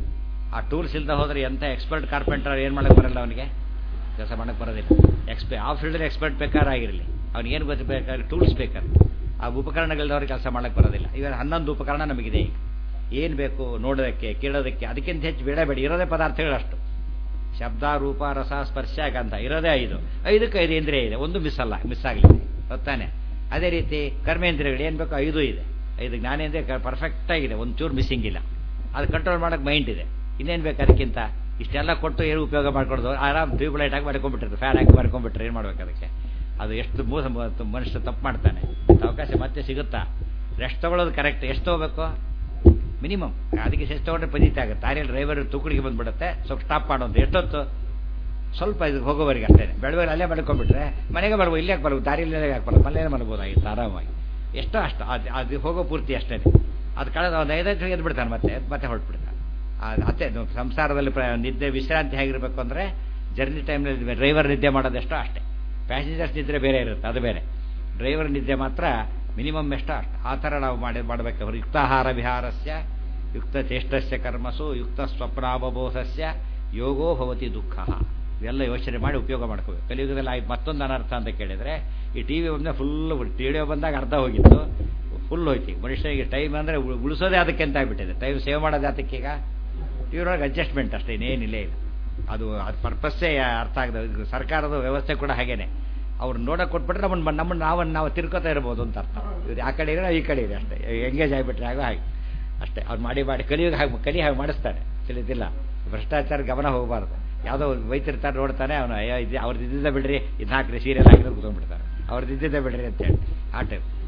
S1: ಆ ಟೂಲ್ಸ್ ಇಲ್ಲದೆ ಹೋದರೆ ಎಂಥ ಎಕ್ಸ್ಪರ್ಟ್ ಕಾರ್ಪೆಂಟರ್ ಏನು ಮಾಡೋಕ್ಕೆ ಬರಲ್ಲ ಅವನಿಗೆ ಕೆಲಸ ಮಾಡೋಕ್ಕೆ ಬರೋದಿಲ್ಲ ಎಕ್ಸ್ಪೆ ಆ ಫೀಲ್ಡಲ್ಲಿ ಎಕ್ಸ್ಪರ್ಟ್ ಬೇಕಾರಾಗಿರಲಿ ಅವ್ನಿಗೇನು ಗೊತ್ತು ಬೇಕಾದ್ರೆ ಟೂಲ್ಸ್ ಬೇಕಾದ್ರೆ ಆ ಉಪಕರಣಗಳಿದ್ದವ್ರಿಗೆ ಕೆಲಸ ಮಾಡೋಕ್ಕೆ ಬರೋದಿಲ್ಲ ಈಗ ಹನ್ನೊಂದು ಉಪಕರಣ ನಮಗಿದೆ ಈಗ ಏನು ಬೇಕು ನೋಡೋದಕ್ಕೆ ಕೇಳೋದಕ್ಕೆ ಅದಕ್ಕಿಂತ ಹೆಚ್ಚು ಬೇಡ ಬೇಡ ಇರೋದೇ ಪದಾರ್ಥಗಳಷ್ಟು ಶಬ್ದ ರೂಪ ರಸ ಸ್ಪರ್ಶ ಗಂಧ ಇರೋದೇ ಐದು ಐದಕ್ಕೆ ಐದು ಇಂದ್ರಿಯ ಇದೆ ಒಂದು ಮಿಸ್ ಅಲ್ಲ ಮಿಸ್ ಆಗಲಿದೆ ಗೊತ್ತಾನೆ ಅದೇ ರೀತಿ ಕರ್ಮೇಂದ್ರಿಯಗಳು ಏನು ಬೇಕೋ ಐದು ಇದೆ ಐದು ಜ್ಞಾನೇಂದ್ರಿಯ ಪರ್ಫೆಕ್ಟ್ ಆಗಿದೆ ಒಂಚೂರು ಮಿಸ್ಸಿಂಗ್ ಇಲ್ಲ ಅದು ಕಂಟ್ರೋಲ್ ಮಾಡೋಕ್ಕೆ ಮೈಂಡ್ ಇದೆ ಇನ್ನೇನು ಬೇಕು ಅದಕ್ಕಿಂತ ಇಷ್ಟೆಲ್ಲ ಕೊಟ್ಟು ಏನು ಉಪಯೋಗ ಮಾಡ್ಕೊಡೋದು ಆರಾಮ್ ಟ್ಯೂಬ್ ಲೈಟ್ ಆಗಿ ಮಾಡ್ಕೊಂಡ್ಬಿಟ್ಟಿರ್ತಾರೆ ಫ್ಯಾನ್ ಹಾಕಿ ಮಾಡ್ಕೊಂಡ್ಬಿಟ್ರೆ ಏನು ಮಾಡ್ಬೇಕು ಅದಕ್ಕೆ ಅದು ಎಷ್ಟು ಮೂಸ ಮನುಷ್ಯ ತಪ್ಪು ಮಾಡ್ತಾನೆ ಅವಕಾಶ ಮತ್ತೆ ಸಿಗುತ್ತಾ ರೆಸ್ಟ್ ತೊಗೊಳೋದು ಕರೆಕ್ಟ್ ಎಷ್ಟು ತೊಗೋಬೇಕು ಮಿನಿಮಮ್ ಅದಕ್ಕೆ ಎಷ್ಟು ತೊಗೊಂಡ್ರೆ ಪದೀತಿ ಆಗುತ್ತೆ ದಾರಿಯಲ್ಲಿ ಡ್ರೈವರ್ ತೂಕಡಿಗೆ ಬಂದ್ಬಿಡುತ್ತೆ ಸ್ವಲ್ಪ ಸ್ಟಾಪ್ ಮಾಡೋದು ಎಷ್ಟೊತ್ತು ಸ್ವಲ್ಪ ಇದು ಹೋಗೋವರೆಗೆ ಅಷ್ಟೇ ಬೆಳಗ್ಗೆ ಅಲ್ಲೇ ಮಾಡ್ಕೊಂಡ್ಬಿಟ್ರೆ ಮನೆಗೆ ಬರ್ಬೋದು ಇಲ್ಲೇ ಬರ್ಬೋದು ದಾರಿಯಲ್ಲಿ ಯಾಕೆ ಬರೋದು ಮನೇಲೆ ಮಾಡ್ಬೋದಾಗಿತ್ತು ಆರಾಮಾಗಿ ಎಷ್ಟೋ ಅಷ್ಟು ಅದು ಅದು ಹೋಗೋ ಪೂರ್ತಿ ಅಷ್ಟೇ ಅದು ಕಳೆದ ಒಂದು ಐದೈದು ಎದ್ದು ಬಿಡ್ತಾನೆ ಮತ್ತೆ ಮತ್ತೆ ಹೊರಟ್ಬಿಡ್ತಾನೆ ಅತ್ತೆ ಸಂಸಾರದಲ್ಲಿ ನಿದ್ದೆ ವಿಶ್ರಾಂತಿ ಹೇಗಿರಬೇಕು ಅಂದರೆ ಜರ್ನಿ ಟೈಮ್ನಲ್ಲಿ ಡ್ರೈವರ್ ನಿದ್ದೆ ಮಾಡೋದೆಷ್ಟೋ ಅಷ್ಟೇ ಪ್ಯಾಸೆಂಜರ್ಸ್ ನಿದ್ರೆ ಬೇರೆ ಇರುತ್ತೆ ಅದು ಬೇರೆ ಡ್ರೈವರ್ ನಿದ್ದೆ ಮಾತ್ರ ಮಿನಿಮಮ್ ಎಷ್ಟೋ ಅಷ್ಟು ಆ ಥರ ನಾವು ಮಾಡಿ ಮಾಡಬೇಕು ಯುಕ್ತಾಹಾರ ವಿಹಾರಸ್ಯ ಯುಕ್ತ ಚೇಷ್ಟಸ್ಯ ಕರ್ಮಸು ಯುಕ್ತ ಸ್ವಪ್ನಾವಬೋಧಸ್ಯ ಯೋಗೋ ಭವತಿ ದುಃಖ ಇವೆಲ್ಲ ಯೋಚನೆ ಮಾಡಿ ಉಪಯೋಗ ಮಾಡ್ಕೋಬೇಕು ಕಲಿಯುಗದಲ್ಲಿ ಆಯ್ತು ಮತ್ತೊಂದು ಅನರ್ಥ ಅಂತ ಕೇಳಿದರೆ ಈ ಟಿ ವಿ ಬಂದರೆ ಫುಲ್ ರೇಡಿಯೋ ಬಂದಾಗ ಅರ್ಧ ಹೋಗಿತ್ತು ಫುಲ್ ಹೋಯ್ತು ಮನುಷ್ಯನಿಗೆ ಟೈಮ್ ಅಂದರೆ ಉಳಿಸೋದೇ ಅದಕ್ಕೆ ಅಂತ ಆಗ್ಬಿಟ್ಟಿದೆ ಟೈಮ್ ಸೇವ್ ಮಾಡೋದು ಅದಕ್ಕೆ ಈಗ ಟಿ ವಿಯೊಳಗೆ ಅಡ್ಜಸ್ಟ್ಮೆಂಟ್ ಅಷ್ಟೇ ಇನ್ನೇನಿಲ್ಲ ಇಲ್ಲ ಅದು ಅದು ಪರ್ಪಸ್ಸೇ ಅರ್ಥ ಆಗದೆ ಸರ್ಕಾರದ ವ್ಯವಸ್ಥೆ ಕೂಡ ಹಾಗೇನೆ ಅವ್ರು ನೋಡೋಕೆ ಕೊಟ್ಬಿಟ್ರೆ ನಮ್ಮನ್ನು ನಮ್ಮನ್ನು ನಾವನ್ನು ನಾವು ತಿರ್ಕೋತಾ ಇರ್ಬೋದು ಅಂತ ಅರ್ಥ ಇವ್ರು ಆ ಕಡೆ ಇರೋ ಈ ಕಡೆ ಇದೆ ಅಷ್ಟೇ ಎಂಗೇಜ್ ಆಗಿಬಿಟ್ರೆ ಆಗೋ ಹಾಗೆ ಅಷ್ಟೇ ಅವ್ರು ಮಾಡಿ ಮಾಡಿ ಕಲಿಯೋದು ಹಾಗೆ ಕಲಿ ಹಾಗೆ ಮಾಡಿಸ್ತಾನೆ ತಿಳಿದಿಲ್ಲ ಭ್ರಷ್ಟಾಚಾರ ಗಮನ ಹೋಗಬಾರ್ದು ಯಾವುದೋ ಬೈತಿರ್ತಾರೆ ನೋಡ್ತಾನೆ ಅವನು ಅಯ್ಯೋ ಇದು ಅವ್ರದ್ದು ಇದ್ದಿದ್ದ ಬಿಡ್ರಿ ಇದು ಹಾಕ್ರಿ ಸೀರಿಯಲ್ ಹಾಕಿದ್ರೆ ಕೂತ್ಕೊಂಡ್ಬಿಡ್ತಾರೆ ಅವ್ರದ್ದು ಇದ್ದಿದ್ದ ಬಿಡ್ರಿ ಅಂತೇಳಿ ಆ ಟೈಪ್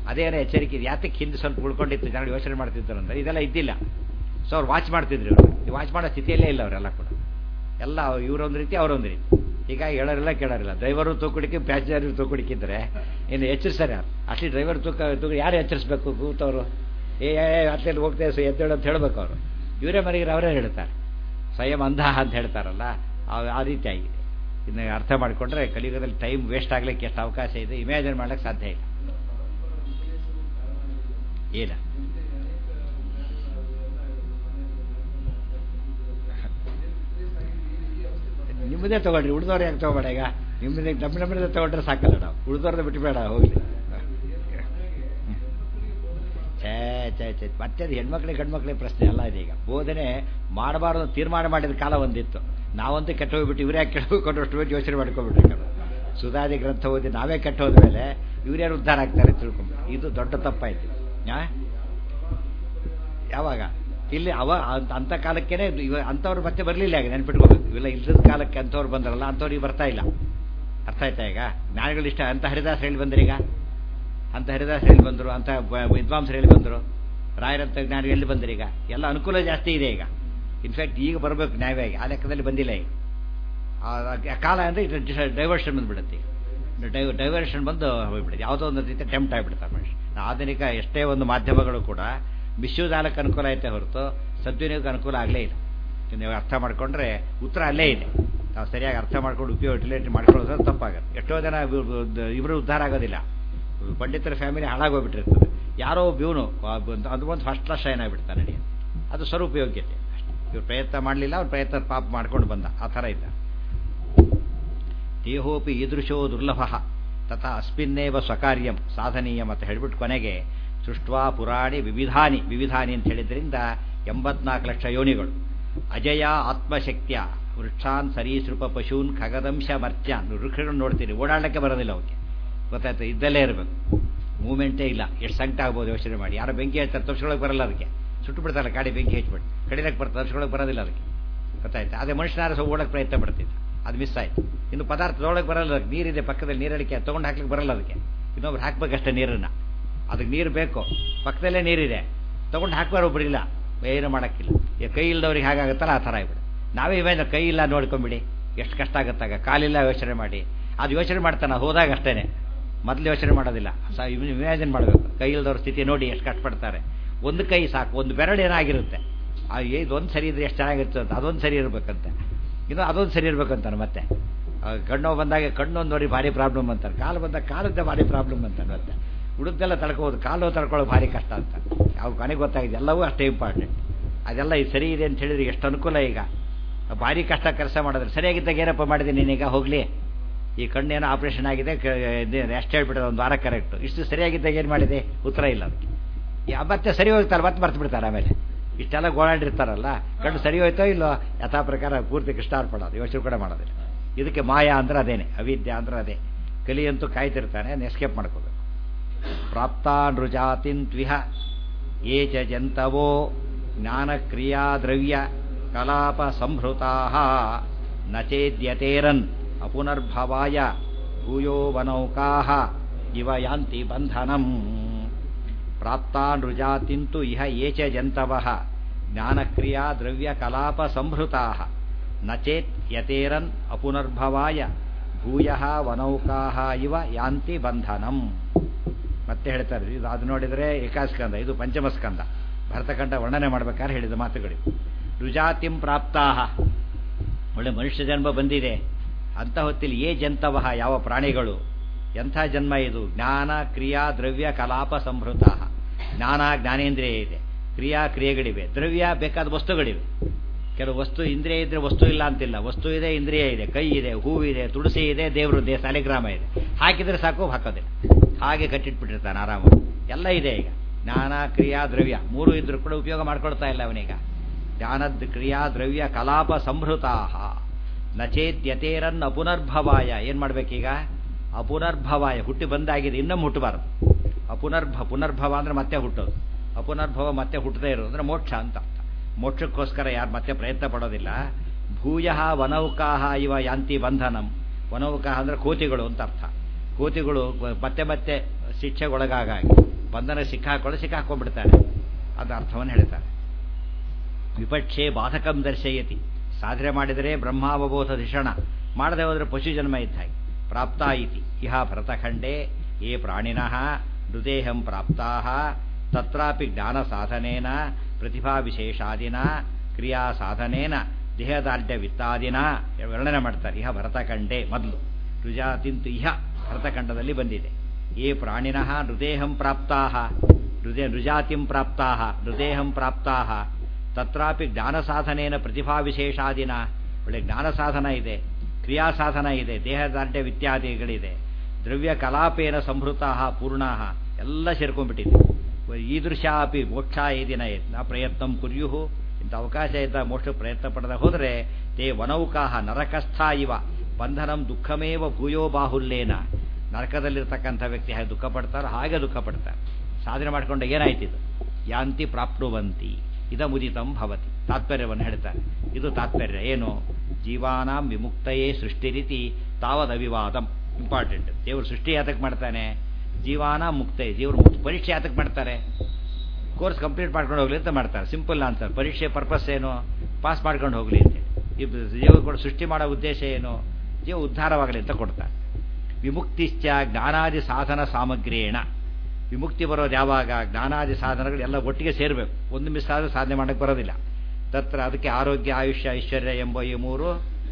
S1: ಅದೇನೋ ಎಚ್ಚರಿಕೆ ಇದೆ ಯಾತಕ್ಕೆ ಹಿಂದೆ ಸ್ವಲ್ಪ ಉಳ್ಕೊಂಡಿತ್ತು ಜನಗಳು ಯೋಚನೆ ಮಾಡ್ತಿದ್ರು ಅಂದ್ರೆ ಇದೆಲ್ಲ ಇದ್ದಿಲ್ಲ ಸೊ ಅವ್ರು ವಾಚ್ ಮಾಡ್ತಿದ್ರು ಇವರು ವಾಚ್ ಮಾಡೋ ಸ್ಥಿತಿಯಲ್ಲೇ ಇಲ್ಲ ಅವರೆಲ್ಲ ಕೂಡ ಎಲ್ಲ ಇವರೊಂದು ರೀತಿ ಅವರೊಂದು ರೀತಿ ಈಗ ಹೇಳೋರಿಲ್ಲ ಕೇಳೋರಿಲ್ಲ ಡ್ರೈವರು ತೂಕುಡಿಕೆ ಪ್ಯಾಸೆಂಜರ್ ತೂಕುಡಿಕಿದ್ರೆ ಇನ್ನು ಎಚ್ಚರಿಸ್ತಾರೆ ಯಾರು ಅಷ್ಟೇ ಡ್ರೈವರ್ ತೂಕ ತೂಕ ಯಾರು ಎಚ್ಚರಿಸ್ಬೇಕು ಕೂತವರು ಏ ಅಟ್ಲೆಲ್ಲಿ ಹೋಗ್ತೇವೆ ಸೊ ಎದ್ದೇಳು ಅಂತ ಹೇಳ್ಬೇಕು ಅವರು ಇವರೇ ಮನೆಗೆ ಅವರೇ ಹೇಳ್ತಾರೆ ಸ್ವಯಂ ಅಂಧ ಅಂತ ಹೇಳ್ತಾರಲ್ಲ ಆ- ಆ ರೀತಿ ಆಗಿದೆ ಇನ್ನು ಅರ್ಥ ಮಾಡಿಕೊಂಡ್ರೆ ಕಲಿಯುಗದಲ್ಲಿ ಟೈಮ್ ವೇಸ್ಟ್ ಆಗ್ಲಿಕ್ಕೆ ಎಷ್ಟು ಅವಕಾಶ ಇದೆ ಇಮ್ಯಾಜಿನ್ ಮಾಡ್ಲಿಕ್ಕೆ ಸಾಧ್ಯ ಇಲ್ಲ ಇಲ್ಲ ನಿಮ್ಮದೇ ತಗೊಳ್ರಿ ಉಳಿದವ್ರು ಯಾಕೆ ತಗೋಬೇಡ ಈಗ ನಿಮ್ಮದೇ ನಮ್ಮ ನಮ್ಮದೇ ತಗೊಂಡ್ರೆ ಸಾಕಲ್ಲ ನಾವು ಉಳಿದವ್ರದ್ದು ಬಿಟ್ಟಬೇಡ ಹೋಗ್ಲಿ ಛೇ ಛೇ ಛೇ ಮತ್ತೆ ಅದು ಹೆಣ್ಮಕ್ಳಿಗೆ ಗಂಡ್ಮಕ್ಳಿಗೆ ಪ್ರಶ್ನೆ ಅಲ್ಲ ಇದೀಗ ಬೋಧನೆ ಮಾಡಬಾರ್ದು ತೀರ್ಮಾನ ಮಾಡಿದ ಕಾಲ ಒಂದಿತ್ತು ನಾವಂತೂ ಕೆಟ್ಟ ಹೋಗ್ಬಿಟ್ಟು ಇವರೇ ಕೆಟ್ಟ ಹೋಗ್ಕೊಂಡು ಅಷ್ಟು ಬೇಗ ಯೋಚನೆ ಮಾಡ್ಕೊಂಡ್ಬಿಟ್ರೆ ಸುಧಾದಿ ಗ್ರಂಥ ಓದಿ ನಾವೇ ಕೆಟ್ಟ ಹೋದ್ಮೇಲೆ ಇವ್ರ್ಯಾರು ಉದ್ಧಾರ ಆಗ್ತಾರೆ ತಿಳ್ಕೊಂಡು ಇದು ದೊಡ್ಡ ತಪ್ಪಾಯ್ತು ಆ? ಯಾವಾಗ ಇಲ್ಲಿ ಅವ ಅಂತ್- ಅಂಥ ಕಾಲಕ್ಕೇನೆ ಇವ ಅಂಥವ್ರು ಮತ್ತೆ ಬರಲಿಲ್ಲ ಈಗ ನೆನ್ಪಿಟ್ಕೋಬೇಕು ಇವೆಲ್ಲ ಇಲ್ಲದ ಕಾಲಕ್ಕೆ ಅಂಥವ್ರು ಬಂದ್ರಲ್ಲ ಅಂಥವ್ರಿಗೆ ಬರ್ತಾ ಇಲ್ಲ ಅರ್ಥ ಆಯ್ತಾ ಈಗ ಜ್ಞಾನಿಗಳು ಇಷ್ಟ ಅಂತ ಹರಿದಾಸ್ ಹೇಳಿ ಬಂದ್ರೀಗ ಅಂತ ಹರಿದಾಸ್ ಹೇಳಿ ಬಂದರು ಅಂತ ಬ- ವಿದ್ವಾಂಸರು ಹೇಳಿ ಬಂದರು ರಾಯರಂತ ಜ್ಞಾನಿಗಳು ಎಲ್ಲಿ ಬಂದ್ರು ಈಗ ಎಲ್ಲ ಅನುಕೂಲ ಜಾಸ್ತಿ ಇದೆ ಈಗ ಇನ್ಫ್ಯಾಕ್ಟ್ ಈಗ ಬರಬೇಕು ನ್ಯಾಯವಾಗಿ ಆ ಲೆಕ್ಕದಲ್ಲಿ ಬಂದಿಲ್ಲ ಈಗ ಆ- ಆ ಕಾಲ ಅಂದರೆ ಇದು ಡೈವರ್ಷನ್ ಬಂದ್ಬಿಡುತ್ತೆ ಡೈ ಡೈವರ್ಷನ್ ಬಂದು ಹೋಗ್ಬಿಡುತ್ತೆ ಯಾವುದೋ ಒಂದು ರೀತಿ ಟೆಂಪ್ಟ್ ಆಗಿಬಿಡ್ತಾರೆ ಮನುಷ್ಯ ಆಧುನಿಕ ಎಷ್ಟೇ ಒಂದು ಮಾಧ್ಯಮಗಳು ಕೂಡ ಮಿಸ್ಯೂದಾಲಕ್ಕೆ ಅನುಕೂಲ ಐತೆ ಹೊರತು ಸದ್ವಿನಿಯೋಗಕ್ಕೆ ಅನುಕೂಲ ಆಗಲೇ ಇಲ್ಲ ಇದು ನೀವು ಅರ್ಥ ಮಾಡ್ಕೊಂಡ್ರೆ ಉತ್ತರ ಅಲ್ಲೇ ಇದೆ ನಾವು ಸರಿಯಾಗಿ ಅರ್ಥ ಮಾಡ್ಕೊಂಡು ಉಪಯೋಗ ಯುಟಿಲೈಟ್ ಮಾಡ್ಕೊಳ್ಳೋದ್ರೆ ತಪ್ಪಾಗುತ್ತೆ ಎಷ್ಟೋ ಜನ ಇಬ್ಬರು ಉದ್ಧಾರ ಆಗೋದಿಲ್ಲ ಪಂಡಿತರ ಫ್ಯಾಮಿಲಿ ಹಾಳಾಗೋಗ್ಬಿಟ್ಟಿರ್ತದೆ ಯಾರೋ ಬ್ಯೂನು ಅದು ಒಂದು ಫಸ್ಟ್ ಕ್ಲಾಸ್ ಏನಾಗ್ಬಿಡ್ತಾನೆ ನಡಿ ಅದು ಸ್ವರೂಪಯೋಗ್ಯತೆ ಅಷ್ಟೇ ಇವ್ರು ಪ್ರಯತ್ನ ಮಾಡಲಿಲ್ಲ ಅವ್ರು ಪ್ರಯತ್ನ ಪಾಪ ಮಾಡ್ಕೊಂಡು ಬಂದ ಆ ಥರ ಇದ್ದ ದೇಹೋಪಿ ಈದೃಶೋ ದುರ್ಲಭ ತಥಾ ಅಸ್ಮಿನ್ನೇವ ಸ್ವಕಾರ್ಯಂ ಸಾಧನೀಯಂ ಅಂತ ಹೇಳ್ಬಿಟ್ಟು ಕೊನೆಗೆ ಸೃಷ್ಟ್ವಾ ಪುರಾಣಿ ವಿವಿಧಾನಿ ವಿವಿಧಾನಿ ಅಂತ ಹೇಳಿದ್ರಿಂದ ಎಂಬತ್ನಾಲ್ಕು ಲಕ್ಷ ಯೋನಿಗಳು ಅಜಯ ಆತ್ಮಶಕ್ತಿಯ ವೃಕ್ಷಾನ್ ಸರೀಸೃಪ ಪಶೂನ್ ಖಗದಂಶ ಮರ್ತ್ಯಾನ್ ವೃಕ್ಷಗಳನ್ನು ನೋಡ್ತೀರಿ ಓಡಾಡಲಿಕ್ಕೆ ಬರೋದಿಲ್ಲ ಅವಕ್ಕೆ ಗೊತ್ತಾಯ್ತು ಇದ್ದಲ್ಲೇ ಇರಬೇಕು ಮೂಮೆಂಟೇ ಇಲ್ಲ ಎಷ್ಟು ಸಂಕಟ ಆಗ್ಬೋದು ಯೋಚನೆ ಮಾಡಿ ಯಾರೋ ಬೆಂಕಿ ಹಚ್ತಾರೆ ತಪ್ಪಿಸ್ಕೊಳಕ್ಕೆ ಬರಲ್ಲ ಅದಕ್ಕೆ ಸುಟ್ಟು ಬಿಡ್ತಾರಲ್ಲ ಗಾಡಿ ಬೆಂಕಿ ಹಚ್ಬಿಟ್ಟು ಕಡಿಲಕ್ಕೆ ಬರ್ತದೆ ತಪ್ಪಿಸ್ಕೊಳಕ್ಕೆ ಬರೋದಿಲ್ಲ ಅದಕ್ಕೆ ಗೊತ್ತಾಯ್ತು ಅದೇ ಮನುಷ್ಯನಾರ ಸ್ವಲ್ಪ ಓಡಕ್ಕೆ ಪ್ರಯತ್ನ ಪಡ್ತಿದ್ದ ಅದು ಮಿಸ್ ಆಯ್ತು ಇನ್ನು ಪದಾರ್ಥ ತೊಗೊಳಕ್ಕೆ ಬರಲ್ಲ ಅದಕ್ಕೆ ನೀರಿದೆ ಪಕ್ಕದಲ್ಲಿ ನೀರಡಿಕೆ ತೊಗೊಂಡು ಹಾಕ್ಲಿಕ್ಕೆ ಬರಲ್ಲ ಅದಕ್ಕೆ ಇನ್ನೊಬ್ರು ಹಾಕ್ಬೇಕಷ್ಟೇ ನೀರನ್ನು ಅದಕ್ಕೆ ನೀರು ಬೇಕು ಪಕ್ಕದಲ್ಲೇ ನೀರಿದೆ ತೊಗೊಂಡು ಹಾಕ್ಬಾರ ಒಬ್ಬರಿಲ್ಲ ಏನು ಮಾಡೋಕ್ಕಿಲ್ಲ ಈಗ ಕೈ ಇಲ್ದವ್ರಿಗೆ ಹಾಗಾಗುತ್ತಲ್ಲ ಆ ಥರ ಆಗ್ಬಿಡು ನಾವೇ ಇವೇನು ಕೈ ಇಲ್ಲ ನೋಡ್ಕೊಂಬಿಡಿ ಎಷ್ಟು ಕಷ್ಟ ಆಗುತ್ತಾಗ ಕಾಲಿಲ್ಲ ಯೋಚನೆ ಮಾಡಿ ಅದು ಯೋಚನೆ ಮಾಡ್ತಾನೆ ಹೋದಾಗ ಅಷ್ಟೇನೆ ಮೊದಲು ಯೋಚನೆ ಮಾಡೋದಿಲ್ಲ ಸ ಇಮ್ಯಾಜಿನ್ ಮಾಡಬೇಕು ಕೈ ಇಲ್ದವ್ರ ಸ್ಥಿತಿ ನೋಡಿ ಎಷ್ಟು ಕಷ್ಟಪಡ್ತಾರೆ ಒಂದು ಕೈ ಸಾಕು ಒಂದು ಬೆರಳು ಏನಾಗಿರುತ್ತೆ ಆ ಇದೊಂದು ಸರಿ ಇದ್ರೆ ಎಷ್ಟು ಚೆನ್ನಾಗಿರುತ್ತೆ ಅಂತ ಅದೊಂದು ಸರಿ ಇರಬೇಕಂತೆ ಇನ್ನು ಅದೊಂದು ಸರಿ ಇರ್ಬೇಕಂತಾನೆ ಮತ್ತೆ ಆ, ಕಣ್ಣು ಬಂದಾಗ ಕಣ್ಣು ಒಂದು ನೋಡಿ ಭಾರಿ ಪ್ರಾಬ್ಲಮ್ ಅಂತಾರೆ ಕಾಲು ಬಂದಾಗ ಕಾಲದ್ದೇ ಭಾರಿ ಪ್ರಾಬ್ಲಮ್ ಅಂತಾನೆ ಮತ್ತೆ ಉಳಿದೆಲ್ಲ ತಡ್ಕೋಬೋದು ಕಾಲು ತಡ್ಕೊಳ್ಳೋ ಭಾರಿ ಕಷ್ಟ ಅಂತ ಅವು ಕೊನೆಗೆ ಗೊತ್ತಾಗಿದೆ ಎಲ್ಲವೂ ಅಷ್ಟೇ ಇಂಪಾರ್ಟೆಂಟ್ ಅದೆಲ್ಲ ಇದು ಸರಿ ಇದೆ ಅಂತ ಹೇಳಿದ್ರೆ ಎಷ್ಟು ಅನುಕೂಲ ಈಗ ಭಾರಿ ಕಷ್ಟ ಕೆಲಸ ಮಾಡಿದ್ರೆ ಸರಿಯಾಗಿದ್ದಾಗ ಏನಪ್ಪ ಮಾಡಿದೆ ನೀನೀಗ ಹೋಗಲಿ ಈ ಕಣ್ಣೇನೋ ಆಪರೇಷನ್ ಆಗಿದೆ ಎಷ್ಟು ಹೇಳ್ಬಿಟ್ಟದೆ ಒಂದು ವಾರ ಕರೆಕ್ಟು ಇಷ್ಟು ಸರಿಯಾಗಿದ್ದಾಗ ಏನು ಮಾಡಿದೆ ಉತ್ತರ ಇಲ್ಲ ಅದಕ್ಕೆ ಯಾ- ಮತ್ತೆ ಸರಿ ಹೋಗ್ತಾರೆ ಮತ್ತೆ ಮರ್ತು ಬಿಡ್ತಾರೆ ಆಮೇಲೆ ಇಷ್ಟೆಲ್ಲ ಗೋಳಾಡಿರ್ತಾರಲ್ಲ ಕಣ್ಣು ಸರಿ ಹೋಯ್ತೋ ಇಲ್ಲೋ ಯಥಾ ಪ್ರಕಾರ ಪೂರ್ತಿ ಕೃಷ್ಣಾರ್ಪಣೋದು ಯೋಚನೆ ಕೂಡ ಮಾಡೋದಿಲ್ಲ ಇದಕ್ಕೆ ಮಾಯಾ ಅಂದ್ರೆ ಅದೇನೆ ಅವಿದ್ಯೆ ಅಂದ್ರೆ ಅದೇ ಕಲಿಯಂತೂ ಕಾಯ್ತಿರ್ತಾನೆ ಎಸ್ಕೇಪ್ ಮಾಡ್ಕೋಬೇಕು ಪ್ರಾಪ್ತಾನೃಜಾತಿನ್ ತ್ವಿಹ ಯೇ ಚ ಜಂತವೋ ಜ್ಞಾನಕ್ರಿಯಾ ದ್ರವ್ಯ ಕಲಾಪ ಸಂಹೃತಾ ನ ಚೇದ್ಯತೇರನ್ ಅಪುನರ್ಭವಾಯ ಭೂಯೋ ವನೌಕಾ ಇವ ಯಾಂತಿ ಬಂಧನಂ ಪ್ರಾಪ್ತಾನೃಜಾತಿಂತು ಇಹ ಯೇ ಚ ಜಂತವಃ ಜ್ಞಾನಕ್ರಿಯಾ ದ್ರವ್ಯ ಕಲಾಪ ಸಂಹೃತಾ ನ ಚೇತ್ ಯತೇರನ್ ಅಪುನರ್ಭವಾಯ ಭೂಯ ವನೌಕಾ ಇವ ಯಾಂತಿ ಬಂಧನಂ ಮತ್ತೆ ಹೇಳ್ತಾರೆ ಇದು ಅದು ನೋಡಿದರೆ ಏಕಾಸ್ಕಂದ ಇದು ಪಂಚಮಸ್ಕಂದ ಭರತಖಂಡ ವರ್ಣನೆ ಮಾಡ್ಬೇಕಾದ್ರೆ ಹೇಳಿದ ಮಾತುಗಳು ರುಜಾತಿಂ ಪ್ರಾಪ್ತಾಹ ಒಳ್ಳೆ ಮನುಷ್ಯ ಜನ್ಮ ಬಂದಿದೆ ಅಂತ ಹೊತ್ತಿಲಿ ಏ ಜಂತವಹ ಯಾವ ಪ್ರಾಣಿಗಳು ಎಂಥ ಜನ್ಮ ಇದು ಜ್ಞಾನ ಕ್ರಿಯಾ ದ್ರವ್ಯ ಕಲಾಪ ಸಂಭೃತ ಜ್ಞಾನ ಜ್ಞಾನೇಂದ್ರಿಯ ಇದೆ ಕ್ರಿಯಾ ಕ್ರಿಯೆಗಳಿವೆ ದ್ರವ್ಯ ಬೇಕಾದ ವಸ್ತುಗಳಿವೆ ಕೆಲವು ವಸ್ತು ಇಂದ್ರಿಯ ಇದ್ರೆ ವಸ್ತು ಇಲ್ಲ ಅಂತಿಲ್ಲ ವಸ್ತು ಇದೆ ಇಂದ್ರಿಯ ಇದೆ ಕೈ ಇದೆ ಹೂವಿದೆ ತುಳಸಿ ಇದೆ ದೇವರು ಇದೆ ಸಾಲಿಗ್ರಾಮ ಇದೆ ಹಾಕಿದ್ರೆ ಸಾಕು ಹಾಕೋದಿಲ್ಲ ಹಾಗೆ ಕಟ್ಟಿಟ್ಬಿಟ್ಟಿರ್ತಾನೆ ಆರಾಮಾಗಿ ಎಲ್ಲ ಇದೆ ಈಗ ಜ್ಞಾನ ಕ್ರಿಯಾ ದ್ರವ್ಯ ಮೂರು ಇದ್ರೂ ಕೂಡ ಉಪಯೋಗ ಮಾಡ್ಕೊಳ್ತಾ ಇಲ್ಲ ಅವನೀಗ ಜ್ಞಾನದ್ ಕ್ರಿಯಾ ದ್ರವ್ಯ ಕಲಾಪ ಸಂಭೃತಾ ನಚೇತ್ಯತೇರನ್ ಅಪುನರ್ಭವಾಯ ಏನು ಮಾಡ್ಬೇಕೀಗ ಅಪುನರ್ಭವಾಯ ಹುಟ್ಟಿ ಬಂದಾಗಿದೆ ಇನ್ನೊಮ್ಮೆ ಹುಟ್ಟಬಾರದು ಅಪುನರ್ಭ ಪುನರ್ಭವ ಅಂದ್ರೆ ಮತ್ತೆ ಹುಟ್ಟೋದು ಅಪುನರ್ಭವ ಮತ್ತೆ ಹುಟ್ಟದೇ ಇರೋದು ಅಂದ್ರೆ ಮೋಕ್ಷ ಅಂತ ಅರ್ಥ ಮೋಕ್ಷಕ್ಕೋಸ್ಕರ ಯಾರು ಮತ್ತೆ ಪ್ರಯತ್ನ ಪಡೋದಿಲ್ಲ ಭೂಯ ವನೌಕಾಹ ಇವ ಯಾಂತಿ ಬಂಧನಂ ವನೌಕಾಹ ಅಂದ್ರೆ ಕೋತಿಗಳು ಅಂತ ಅರ್ಥ ಕೋತಿಗಳು ಮತ್ತೆ ಮತ್ತೆ ಶಿಕ್ಷೆಗೊಳಗಾಗಿ ಬಂಧನ ಸಿಕ್ಕಾಕೊಳ್ಳಿ ಸಿಕ್ಕಾಕೊಂಡ್ಬಿಡ್ತಾನೆ ಅದು ಅರ್ಥವನ್ನು ಹೇಳ್ತಾರೆ ವಿಪಕ್ಷೆ ಬಾಧಕಂ ದರ್ಶಯತಿ ಸಾಧನೆ ಮಾಡಿದರೆ ಬ್ರಹ್ಮಾವಬೋಧ ಧಿಷಣ ಮಾಡದೆ ಹೋದರೆ ಪಶು ಜನ್ಮ ಇದ್ದ ಹಾಗೆ ಪ್ರಾಪ್ತ ಇತಿ ಇಹ ಭರತಖಂಡೇ ಯೇ ಪ್ರಾಣಿನಃ ಹೃದೇಹಂ ಪ್ರಾಪ್ತಾ ತತ್ರಾಪಿ ಜ್ಞಾನ ಸಾಧನೇನ ಪ್ರತಿಭಾ ವಿಶೇಷಾದಿನ ಕ್ರಿಯಾ ಸಾಧನೇನ ದೇಹದಾರ್ಢ್ಯ ವಿತ್ತಾದಿನ ವರ್ಣನೆ ಮಾಡ್ತಾರೆ ಇಹ ಭರತಖಂಡೇ ಮೊದಲು ರುಜಾತಿಂತು ಇಹ ಭರತಖಂಡದಲ್ಲಿ ಬಂದಿದೆ ಯೇ ಪ್ರಾಣಿನಃ ಹೃದೇಹಂ ಪ್ರಾಪ್ತಾ ಹೃದಯ ರುಜಾತಿಂ ಪ್ರಾಪ್ತಾ ಹೃದೇಹಂ ಪ್ರಾಪ್ತಾ ತತ್ರಾಪಿ ಜ್ಞಾನ ಸಾಧನೇನ ಪ್ರತಿಭಾ ವಿಶೇಷಾದಿನ ಒಳ್ಳೆ ಜ್ಞಾನ ಸಾಧನ ಇದೆ ಕ್ರಿಯಾ ಸಾಧನ ಇದೆ ದೇಹದಾರ್ಢ್ಯ ಇತ್ಯಾದಿಗಳಿದೆ ದ್ರವ್ಯ ಕಲಾಪೇನ ಸಂಹೃತ ಪೂರ್ಣ ಎಲ್ಲ ಸೇರ್ಕೊಂಡ್ಬಿಟ್ಟಿದೆ ಈದೃಶ ಅಪಿ ಮೋಕ್ಷ ಏದಿನ ನಾ ಪ್ರಯತ್ನ ಕುರ್ಯು ಇಂಥ ಅವಕಾಶ ಇದ್ದ ಮೋಕ್ಷ ಪ್ರಯತ್ನ ಪಡೆದ ಹೋದರೆ ತೇ ವನೌಕಾಹ ನರಕಸ್ಥ ಇವ ಬಂಧನಂ ದುಃಖಮೇವ ಭೂಯೋ ಬಾಹುಲ್ಯೇನ ನರಕದಲ್ಲಿರ್ತಕ್ಕಂಥ ವ್ಯಕ್ತಿ ಹಾಗೆ ದುಃಖ ಪಡ್ತಾರೆ ಹಾಗೆ ದುಃಖ ಪಡ್ತಾರೆ ಸಾಧನೆ ಮಾಡಿಕೊಂಡು ಏನಾಯ್ತಿದು ಯಾಂತಿ ಪ್ರಾಪ್ನುವಂತಿ ಇದ ಮುದಿತಂ ಭವತಿ ತಾತ್ಪರ್ಯವನ್ನು ಹೇಳ್ತಾರೆ ಇದು ತಾತ್ಪರ್ಯ ಏನು ಜೀವಾನಾಂ ವಿಮುಕ್ತಯೇ ಸೃಷ್ಟಿ ರೀತಿ ತಾವದವಿವಾದಂ ಇಂಪಾರ್ಟೆಂಟ್ ದೇವರು ಸೃಷ್ಟಿ ಯಾತಕ್ಕೆ ಮಾಡ್ತಾನೆ ಜೀವಾನ ಮುಕ್ತಯೇ ದೇವರು ಮುಕ್ತ ಪರೀಕ್ಷೆ ಯಾತಕ್ಕೆ ಮಾಡ್ತಾರೆ ಕೋರ್ಸ್ ಕಂಪ್ಲೀಟ್ ಮಾಡ್ಕೊಂಡು ಹೋಗ್ಲಿ ಅಂತ ಮಾಡ್ತಾರೆ ಸಿಂಪಲ್ ಆನ್ಸರ್ ಪರೀಕ್ಷೆ ಪರ್ಪಸ್ ಏನು ಪಾಸ್ ಮಾಡ್ಕೊಂಡು ಹೋಗ್ಲಿ ಅಂತ ಈ ಜೀವ ಕೂಡ ಸೃಷ್ಟಿ ಮಾಡೋ ಉದ್ದೇಶ ಏನು ಜೀವ ಉದ್ಧಾರವಾಗಲಿ ಅಂತ ಕೊಡ್ತಾರೆ ವಿಮುಕ್ತಿಶ್ಚ ಜ್ಞಾನಾದಿ ಸಾಧನ ಸಾಮಗ್ರಿಯೇಣ ವಿಮುಕ್ತಿ ಬರೋದು ಯಾವಾಗ ಜ್ಞಾನಾದಿ ಸಾಧನಗಳು ಎಲ್ಲ ಒಟ್ಟಿಗೆ ಸೇರಬೇಕು ಒಂದು ಮಿಸ್ ಆದರೂ ಸಾಧನೆ ಮಾಡೋಕ್ಕೆ ಬರೋದಿಲ್ಲ ತತ್ರ ಅದಕ್ಕೆ ಆರೋಗ್ಯ ಆಯುಷ್ಯ ಐಶ್ವರ್ಯ ಎಂಬ ಈ ಮೂರು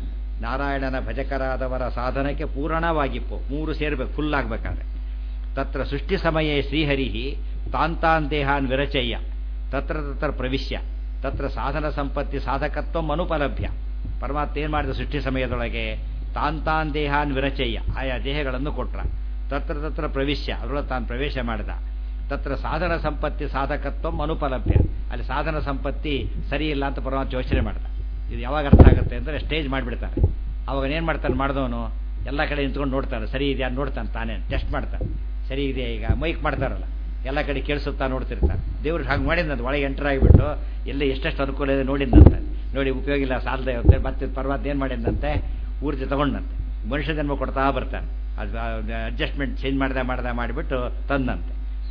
S1: ನಾರಾಯಣನ ಭಜಕರಾದವರ ಸಾಧನಕ್ಕೆ ಪೂರ್ಣವಾಗಿಪ್ಪು ಮೂರು ಸೇರಬೇಕು ಫುಲ್ ಆಗಬೇಕಾದ್ರೆ ತತ್ರ ಸೃಷ್ಟಿ ಸಮಯೇ ಶ್ರೀಹರಿ ತಾಂತಾನ್ ದೇಹಾನ್ ವಿರಚಯ್ಯ ತತ್ರ ತತ್ರ ಪ್ರವಿಶ್ಯ ತತ್ರ ಸಾಧನ ಸಂಪತ್ತಿ ಸಾಧಕತ್ವ ಅನುಪಲಭ್ಯ ಪರಮಾತ್ಮ ಏನು ಮಾಡಿದ ಸೃಷ್ಟಿ ಸಮಯದೊಳಗೆ ತಾಂತಾನ್ ದೇಹಾನ್ ವಿರಚಯ್ಯ ಆಯಾ ದೇಹಗಳನ್ನು ಕೊಟ್ರ ತತ್ರ ತತ್ರ ಪ್ರವಿಶ್ಯ ಅದರೊಳಗೆ ತಾನು ಪ್ರವೇಶ ಮಾಡಿದ ತತ್ರ ಸಾಧನ ಸಂಪತ್ತಿ ಸಾಧಕತ್ವ ಅನುಪಲಭ್ಯ ಅಲ್ಲಿ ಸಾಧನ ಸಂಪತ್ತಿ ಸರಿ ಇಲ್ಲ ಅಂತ ಪರಮಾತ್ಮ ಯೋಚನೆ ಮಾಡ್ದ ಇದು ಯಾವಾಗ ಅರ್ಥ ಆಗುತ್ತೆ ಅಂದರೆ ಸ್ಟೇಜ್ ಮಾಡಿಬಿಡ್ತಾರೆ ಅವಾಗ ಏನು ಮಾಡ್ತಾನೆ ಮಾಡಿದವನು ಎಲ್ಲ ಕಡೆ ನಿಂತ್ಕೊಂಡು ನೋಡ್ತಾನೆ ಸರಿ ಇದೆಯಾ ನೋಡ್ತಾನೆ ತಾನೇ ಟೆಸ್ಟ್ ಮಾಡ್ತಾನೆ ಸರಿ ಇದೆ ಈಗ ಮೈಕ್ ಮಾಡ್ತಾರಲ್ಲ ಎಲ್ಲ ಕಡೆ ಕೇಳಿಸುತ್ತಾ ನೋಡ್ತಿರ್ತಾರೆ ದೇವ್ರಿಗೆ ಹಾಗೆ ಮಾಡಿದಂತೆ ಒಳಗೆ ಎಂಟರ್ ಆಗಿಬಿಟ್ಟು ಎಲ್ಲಿ ಎಷ್ಟೆಷ್ಟು ಅನುಕೂಲ ಇದೆ ನೋಡಿದಂತೆ ನೋಡಿ ಉಪಯೋಗ ಇಲ್ಲ ಸಾಲದೆ ಇರುತ್ತೆ ಮತ್ತೆ ಪರ್ವತ ಏನು ಮಾಡಿದಂತೆ ಊರ್ಜಿ ತಗೊಂಡಂತೆ ಮನುಷ್ಯ ಜನ್ಮ ಕೊಡ್ತಾ ಬರ್ತಾನೆ ಅದು ಅಡ್ಜಸ್ಟ್ಮೆಂಟ್ ಚೇಂಜ್ ಮಾಡ್ದೆ ಮಾಡ್ದೆ ಮಾಡಿಬಿಟ್ಟು ತಂದಂತೆ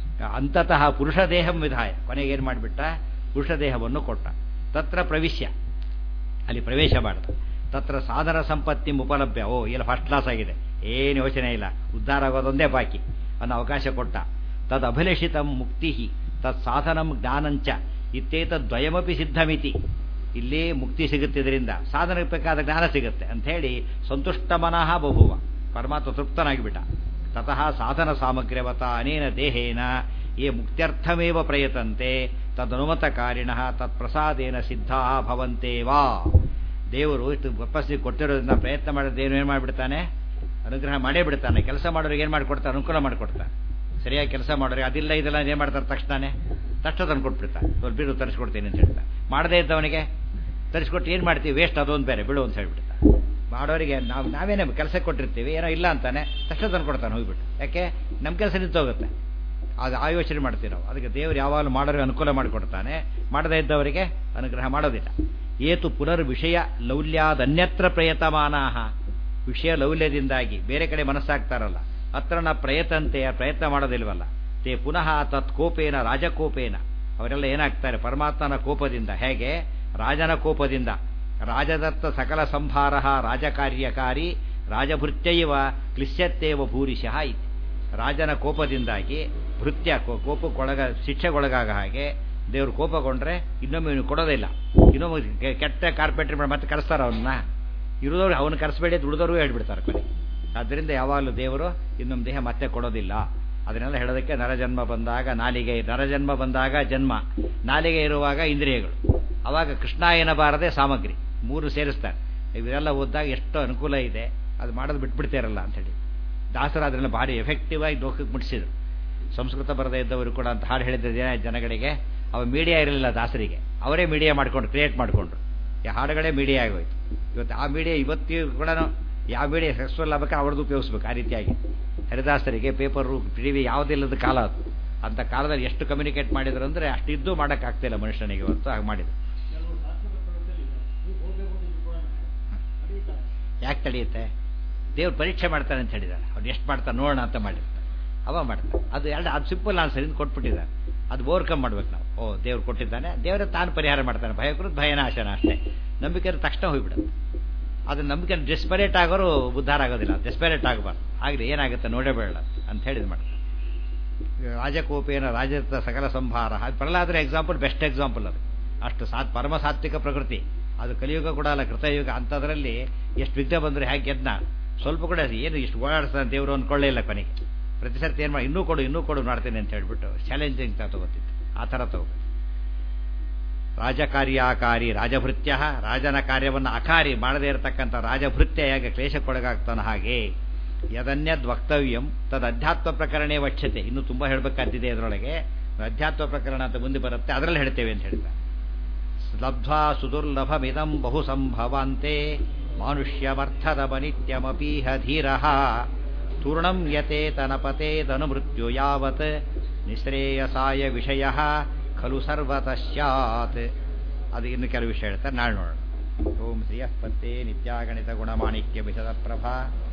S1: ಅಂತತಃ ಪುರುಷ ದೇಹಂ ವಿಧಾಯ ಕೊನೆಗೆ ಏನು ಮಾಡಿಬಿಟ್ಟ ಪುರುಷ ದೇಹವನ್ನು ಕೊಟ್ಟ ತತ್ರ ಪ್ರವಿಶ್ಯ ಅಲ್ಲಿ ಪ್ರವೇಶ ಮಾಡ್ದ ತತ್ರ ಸಾಧನ ಸಂಪತ್ತಿ ಉಪಲಭ್ಯ ಓ ಇಲ್ಲ ಫಸ್ಟ್ ಕ್ಲಾಸ್ ಆಗಿದೆ ಏನು ಯೋಚನೆ ಇಲ್ಲ ಉದ್ಧಾರ ಆಗೋದೊಂದೇ ಬಾಕಿ ಅನ್ನೋ ಅವಕಾಶ ಕೊಟ್ಟ ತದ್ ಅಭಿಲಷಿತ ಮುಕ್ತಿ ತತ್ ಸಾಧನಂ ಜ್ಞಾನಂಚ ಇತ್ತೇತದ್ವಯಮಪಿ ಸಿದ್ಧಮಿತಿ ಇಲ್ಲಿ ಮುಕ್ತಿ ಸಿಗುತ್ತಿದ್ರಿಂದ ಸಾಧನಕ್ಕೆ ಬೇಕಾದ ಜ್ಞಾನ ಸಿಗುತ್ತೆ ಅಂಥೇಳಿ ಸಂತುಷ್ಟ ಮನಃ ಬಹುವ ಪರಮಾತ್ಮ ತೃಪ್ತನಾಗಿಬಿಟ್ಟ ತತಃ ಸಾಧನ ಸಾಮಗ್ರ್ಯವತ ಅನೇನ ದೇಹೇನ ಯೇ ಮುಕ್ತ್ಯರ್ಥಮೇವ ಪ್ರಯತಂತೆ ತದನುಮತ ಕಾರಿಣ ತತ್ಪ್ರಸಾದೇನ ಸಿದ್ಧಾ ಭವಂತೇವಾ ದೇವರು ಇಷ್ಟು ತಪಸ್ಸಿಗೆ ಕೊಟ್ಟಿರೋದ್ರಿಂದ ಪ್ರಯತ್ನ ಮಾಡೋದೇನು ಏನು ಮಾಡಿಬಿಡ್ತಾನೆ ಅನುಗ್ರಹ ಮಾಡೇ ಬಿಡ್ತಾನೆ ಕೆಲಸ ಮಾಡೋರಿಗೆ ಏನು ಮಾಡಿಕೊಡ್ತಾನೆ ಅನುಕೂಲ ಮಾಡಿಕೊಡ್ತಾನೆ ಸರಿಯಾಗಿ ಕೆಲಸ ಮಾಡೋರಿಗೆ ಅದಿಲ್ಲ ಇದೆಲ್ಲ ಏನು ಮಾಡ್ತಾರೆ ತಕ್ಷಣನೇ ತಕ್ಷಣ ತಂದು ಕೊಟ್ಬಿಡ್ತಾನೆ ಸ್ವಲ್ಪ ಬಿಡು ತರಿಸ್ಕೊಡ್ತೀನಿ ಅಂತ ಹೇಳ್ತಾನೆ ಮಾಡದೇ ಇದ್ದವನಿಗೆ ತರಿಸ್ಕೊಟ್ಟು ಏನು ಮಾಡ್ತೀವಿ ವೇಸ್ಟ್ ಅದೊಂದು ಬೇರೆ ಬಿಡು ಅಂತ ಹೇಳ್ಬಿಡ್ತಾನೆ ಮಾಡೋರಿಗೆ ನಾವು ನಾವೇನೇ ಕೆಲಸ ಕೊಟ್ಟಿರ್ತೀವಿ ಏನೋ ಇಲ್ಲ ಅಂತಾನೆ ತಕ್ಷಣ ತಂದು ಕೊಡ್ತಾನೆ ಹೋಗ್ಬಿಟ್ಟು ಯಾಕೆ ನಮ್ಮ ಕೆಲಸ ನಿಂತೋಗುತ್ತೆ ಅದು ಆ ಯೋಚನೆ ಮಾಡ್ತೀವಿ ನಾವು ಅದಕ್ಕೆ ದೇವರು ಯಾವಾಗಲೂ ಮಾಡೋರಿಗೆ ಅನುಕೂಲ ಮಾಡಿಕೊಡ್ತಾನೆ ಮಾಡದೇ ಇದ್ದವರಿಗೆ ಅನುಗ್ರಹ ಮಾಡೋದಿಲ್ಲ ಏತು ಪುನರ್ ವಿಷಯ ಲೌಲ್ಯಾದನ್ಯತ್ರ ಪ್ರಯತಮಾನಾಹ ವಿಷಯ ಲೌಲ್ಯದಿಂದಾಗಿ ಬೇರೆ ಕಡೆ ಮನಸ್ಸಾಗ್ತಾರಲ್ಲ ಹತ್ರ ನಾ ಪ್ರಯತಂತೆ ಪ್ರಯತ್ನ ಮಾಡೋದಿಲ್ವಲ್ಲ ತೇ ಪುನಃ ತತ್ ಕೋಪೇನ ರಾಜಕೋಪೇನ ಅವರೆಲ್ಲ ಏನಾಗ್ತಾರೆ ಪರಮಾತ್ಮನ ಕೋಪದಿಂದ ಹೇಗೆ ರಾಜನ ಕೋಪದಿಂದ ರಾಜದತ್ತ ಸಕಲ ಸಂಭಾರ ರಾಜಕಾರ್ಯಕಾರಿ ರಾಜಭೃತ್ಯೈವ ಕ್ಲಿಶ್ಯತ್ತೇವ ಭೂರಿಶಃ ಇತಿ ರಾಜನ ಕೋಪದಿಂದಾಗಿ ಭೃತ್ಯ ಕೋಪಕ್ಕೊಳಗ ಶಿಕ್ಷೆಗೊಳಗಾಗ ಹಾಗೆ ದೇವರು ಕೋಪಗೊಂಡ್ರೆ ಇನ್ನೊಮ್ಮೆ ಇವನು ಕೊಡೋದಿಲ್ಲ ಇನ್ನೊಮ್ಮೆ ಕೆಟ್ಟ ಕಾರ್ಪೆಂಟ್ರಿ ಮಾಡಿ ಮತ್ತೆ ಕರೆಸ್ತಾರ ಅವನ್ನ ಇರೋದವ್ರು ಅವನು ಕರೆಸಬೇಡಿ ದುಡಿದವರು ಹೇಳ್ಬಿಡ್ತಾರೆ ಕೊನೆ ಆದ್ದರಿಂದ ಯಾವಾಗಲೂ ದೇವರು ಇನ್ನೊಂದು ದೇಹ ಮತ್ತೆ ಕೊಡೋದಿಲ್ಲ ಅದನ್ನೆಲ್ಲ ಹೇಳೋದಕ್ಕೆ ನರಜನ್ಮ ಬಂದಾಗ ನಾಲಿಗೆ ನರಜನ್ಮ ಬಂದಾಗ ಜನ್ಮ ನಾಲಿಗೆ ಇರುವಾಗ ಇಂದ್ರಿಯಗಳು ಅವಾಗ ಕೃಷ್ಣ ಏನಬಾರದೆ ಸಾಮಗ್ರಿ ಮೂರು ಸೇರಿಸ್ತಾರೆ ಇವರೆಲ್ಲ ಓದಿದಾಗ ಎಷ್ಟು ಅನುಕೂಲ ಇದೆ ಅದು ಮಾಡೋದು ಬಿಟ್ಬಿಡ್ತಾರಲ್ಲ ಅಂಥೇಳಿ ದಾಸರು ಅದನ್ನೆಲ್ಲ ಭಾರಿ ಎಫೆಕ್ಟಿವ್ ಆಗಿ ಲೋಕಕ್ಕೆ ಮುಟ್ಟಿಸಿದ್ರು ಸಂಸ್ಕೃತ ಬರದೇ ಇದ್ದವರು ಕೂಡ ಅಂತ ಹಾಡು ಹೇಳಿದ್ರೆ ಜನ ಜನಗಳಿಗೆ ಅವ ಮೀಡಿಯಾ ಇರಲಿಲ್ಲ ದಾಸರಿಗೆ ಅವರೇ ಮೀಡಿಯಾ ಮಾಡ್ಕೊಂಡು ಕ್ರಿಯೇಟ್ ಮಾಡಿಕೊಂಡ್ರು ಈ ಹಾಡುಗಳೇ ಮೀಡಿಯಾ ಆಗೋಯ್ತು ಇವತ್ತು ಆ ಮೀಡಿಯಾ ಇವತ್ತಿಗೂ ಕೂಡ ಯಾವ ಮೀಡಿಯಾ ಸಕ್ಸಸ್ಫುಲ್ ಆಗಬೇಕು ಅವ್ರದ್ದು ಉಪಯೋಗಿಸ್ಬೇಕು ಆ ರೀತಿಯಾಗಿ ಹರಿದಾಸರಿಗೆ ಪೇಪರು ಟಿ ವಿ ಯಾವುದಿಲ್ಲದ ಕಾಲ ಅದು ಅಂಥ ಕಾಲದಲ್ಲಿ ಎಷ್ಟು ಕಮ್ಯುನಿಕೇಟ್ ಮಾಡಿದ್ರು ಅಂದರೆ ಅಷ್ಟಿದ್ದು ಮಾಡೋಕ್ಕಾಗ್ತಿಲ್ಲ ಮನುಷ್ಯನಿಗೆ ಇವತ್ತು ಹಾಗೆ ಮಾಡಿದ್ರು ಯಾಕೆ ತಡೆಯುತ್ತೆ ದೇವ್ರು ಪರೀಕ್ಷೆ ಮಾಡ್ತಾನೆ ಅಂತ ಹೇಳಿದಾರೆ ಅವ್ರು ಎಷ್ಟು ಮಾಡ್ತಾನೆ ನೋಡೋಣ ಅಂತ ಮಾಡಿರ್ತಾರೆ ಅವ ಮಾಡ್ತಾನೆ ಅದು ಎರಡು ಅದು ಸಿಂಪಲ್ ಆನ್ಸರ್ ಇಂದ ಕೊಟ್ಬಿಟ್ಟಿದ್ದಾರೆ ಅದು ಓವರ್ಕಮ್ ಮಾಡ್ಬೇಕು ನಾವು ಓ ದೇವ್ರು ಕೊಟ್ಟಿದ್ದಾನೆ ದೇವರೇ ತಾನು ಪರಿಹಾರ ಮಾಡ್ತಾನೆ ಭಯಕೃತ್ ಭಯನಾಶನ ಅಷ್ಟೇ ನಂಬಿಕೆ ತಕ್ಷಣ ಹೋಗ್ಬಿಡುತ್ತೆ ಅದು ನಂಬಿಕೆ ಡೆಸ್ಪರೇಟ್ ಆಗೋರು ಉದ್ಧಾರ ಆಗೋದಿಲ್ಲ ಡೆಸ್ಪರೇಟ್ ಆಗಬಾರ್ದು ಆಗಲಿ ಏನಾಗುತ್ತೆ ನೋಡೇ ಬೇಡ ಅಂತ ಹೇಳಿದ್ ಮಾಡ್ತಾರೆ ರಾಜಕೋಪೇನ ರಾಜತ ಸಕಲ ಸಂಭಾರ ಅದು ಪ್ರಹ್ಲಾದರ ಎಕ್ಸಾಂಪಲ್ ಬೆಸ್ಟ್ ಎಕ್ಸಾಂಪಲ್ ಅದು ಅಷ್ಟು ಸಾತ್ ಪರಮ ಸಾತ್ವಿಕ ಪ್ರಕೃತಿ ಅದು ಕಲಿಯುಗ ಕೂಡ ಅಲ್ಲ ಕೃತಯುಗ ಅಂಥದ್ರಲ್ಲಿ ಎಷ್ಟು ವಿಘ್ನ ಬಂದರೆ ಹೇಗೆ ಗೆದ್ನ ಸ್ವಲ್ಪ ಕೂಡ ಏನು ಇಷ್ಟು ಓಡಾಡ್ತಾನೆ ದೇವರು ಅಂದ್ಕೊಳ್ಳೇ ಇಲ್ಲ ಕೊನೆಗೆ ಪ್ರತಿ ಸರ್ತಿ ಏನು ಮಾಡಿ ಇನ್ನೂ ಕೊಡು ಇನ್ನೂ ಕೊಡು ಮಾಡ್ತೇನೆ ಅಂತ ಹೇಳ್ಬಿಟ್ಟು ಚಾಲೆಂಜಿಂಗ್ ತಗೋತಿತ್ತು ಆ ಥರ ತಗೋ ರಾಜಕಾರ್ಯಾಕಾರಿ ರಾಜಭೃತ್ಯ ರಾಜನ ಕಾರ್ಯವನ್ನು ಅಕಾರಿ ಮಾಡದೇ ಇರತಕ್ಕಂಥ ರಾಜಭೃತ್ಯ ಹೇಗೆ ಕ್ಲೇಶಕ್ಕೊಳಗಾಗ್ತಾನೆ ಹಾಗೆ ಯದನ್ಯದ್ ವಕ್ತವ್ಯಂ ತದ್ ಅಧ್ಯಾತ್ಮ ಪ್ರಕರಣೇ ವಕ್ಷತೆ ಇನ್ನು ತುಂಬ ಹೇಳಬೇಕಾದ್ದಿದೆ ಅದರೊಳಗೆ ಅಧ್ಯಾತ್ಮ ಪ್ರಕರಣ ಅಂತ ಮುಂದೆ ಬರುತ್ತೆ ಅದರಲ್ಲಿ ಹೇಳ್ತೇವೆ ಅಂತ ಹೇಳ್ತಾರೆ ಲಬ್ಧ್ವಾ ಸುದುರ್ಲಭಮಿದಂ ಬಹು ಸಂಭವಾಂತೆ ಮಾನುಷ್ಯವರ್ಥದ ಮನಿತ್ಯಮಪೀಹ ಧೀರಃ ತೂರ್ಣಂ ಯತೆ ತನಪತೇದನು ಮೃತ್ಯು ಯಾವತ್ ನಿಶ್ರೇಯಸಾಯ ವಿಷಯ ಖಲು ಸರ್ವತಃ ಸ್ಯಾತ್ ಅದು ಇನ್ನು ಕೆಲವು ವಿಷಯ ಹೇಳ್ತಾರೆ ನಾಳೆ ನೋಡೋಣ ಓಂ ಶ್ರೀಯಃ ಪತ್ತೆ ನಿತ್ಯಾಗಣಿತ ಗುಣಮಾಣಿಕ್ಯ ವಿಶದ ಪ್ರಭಾ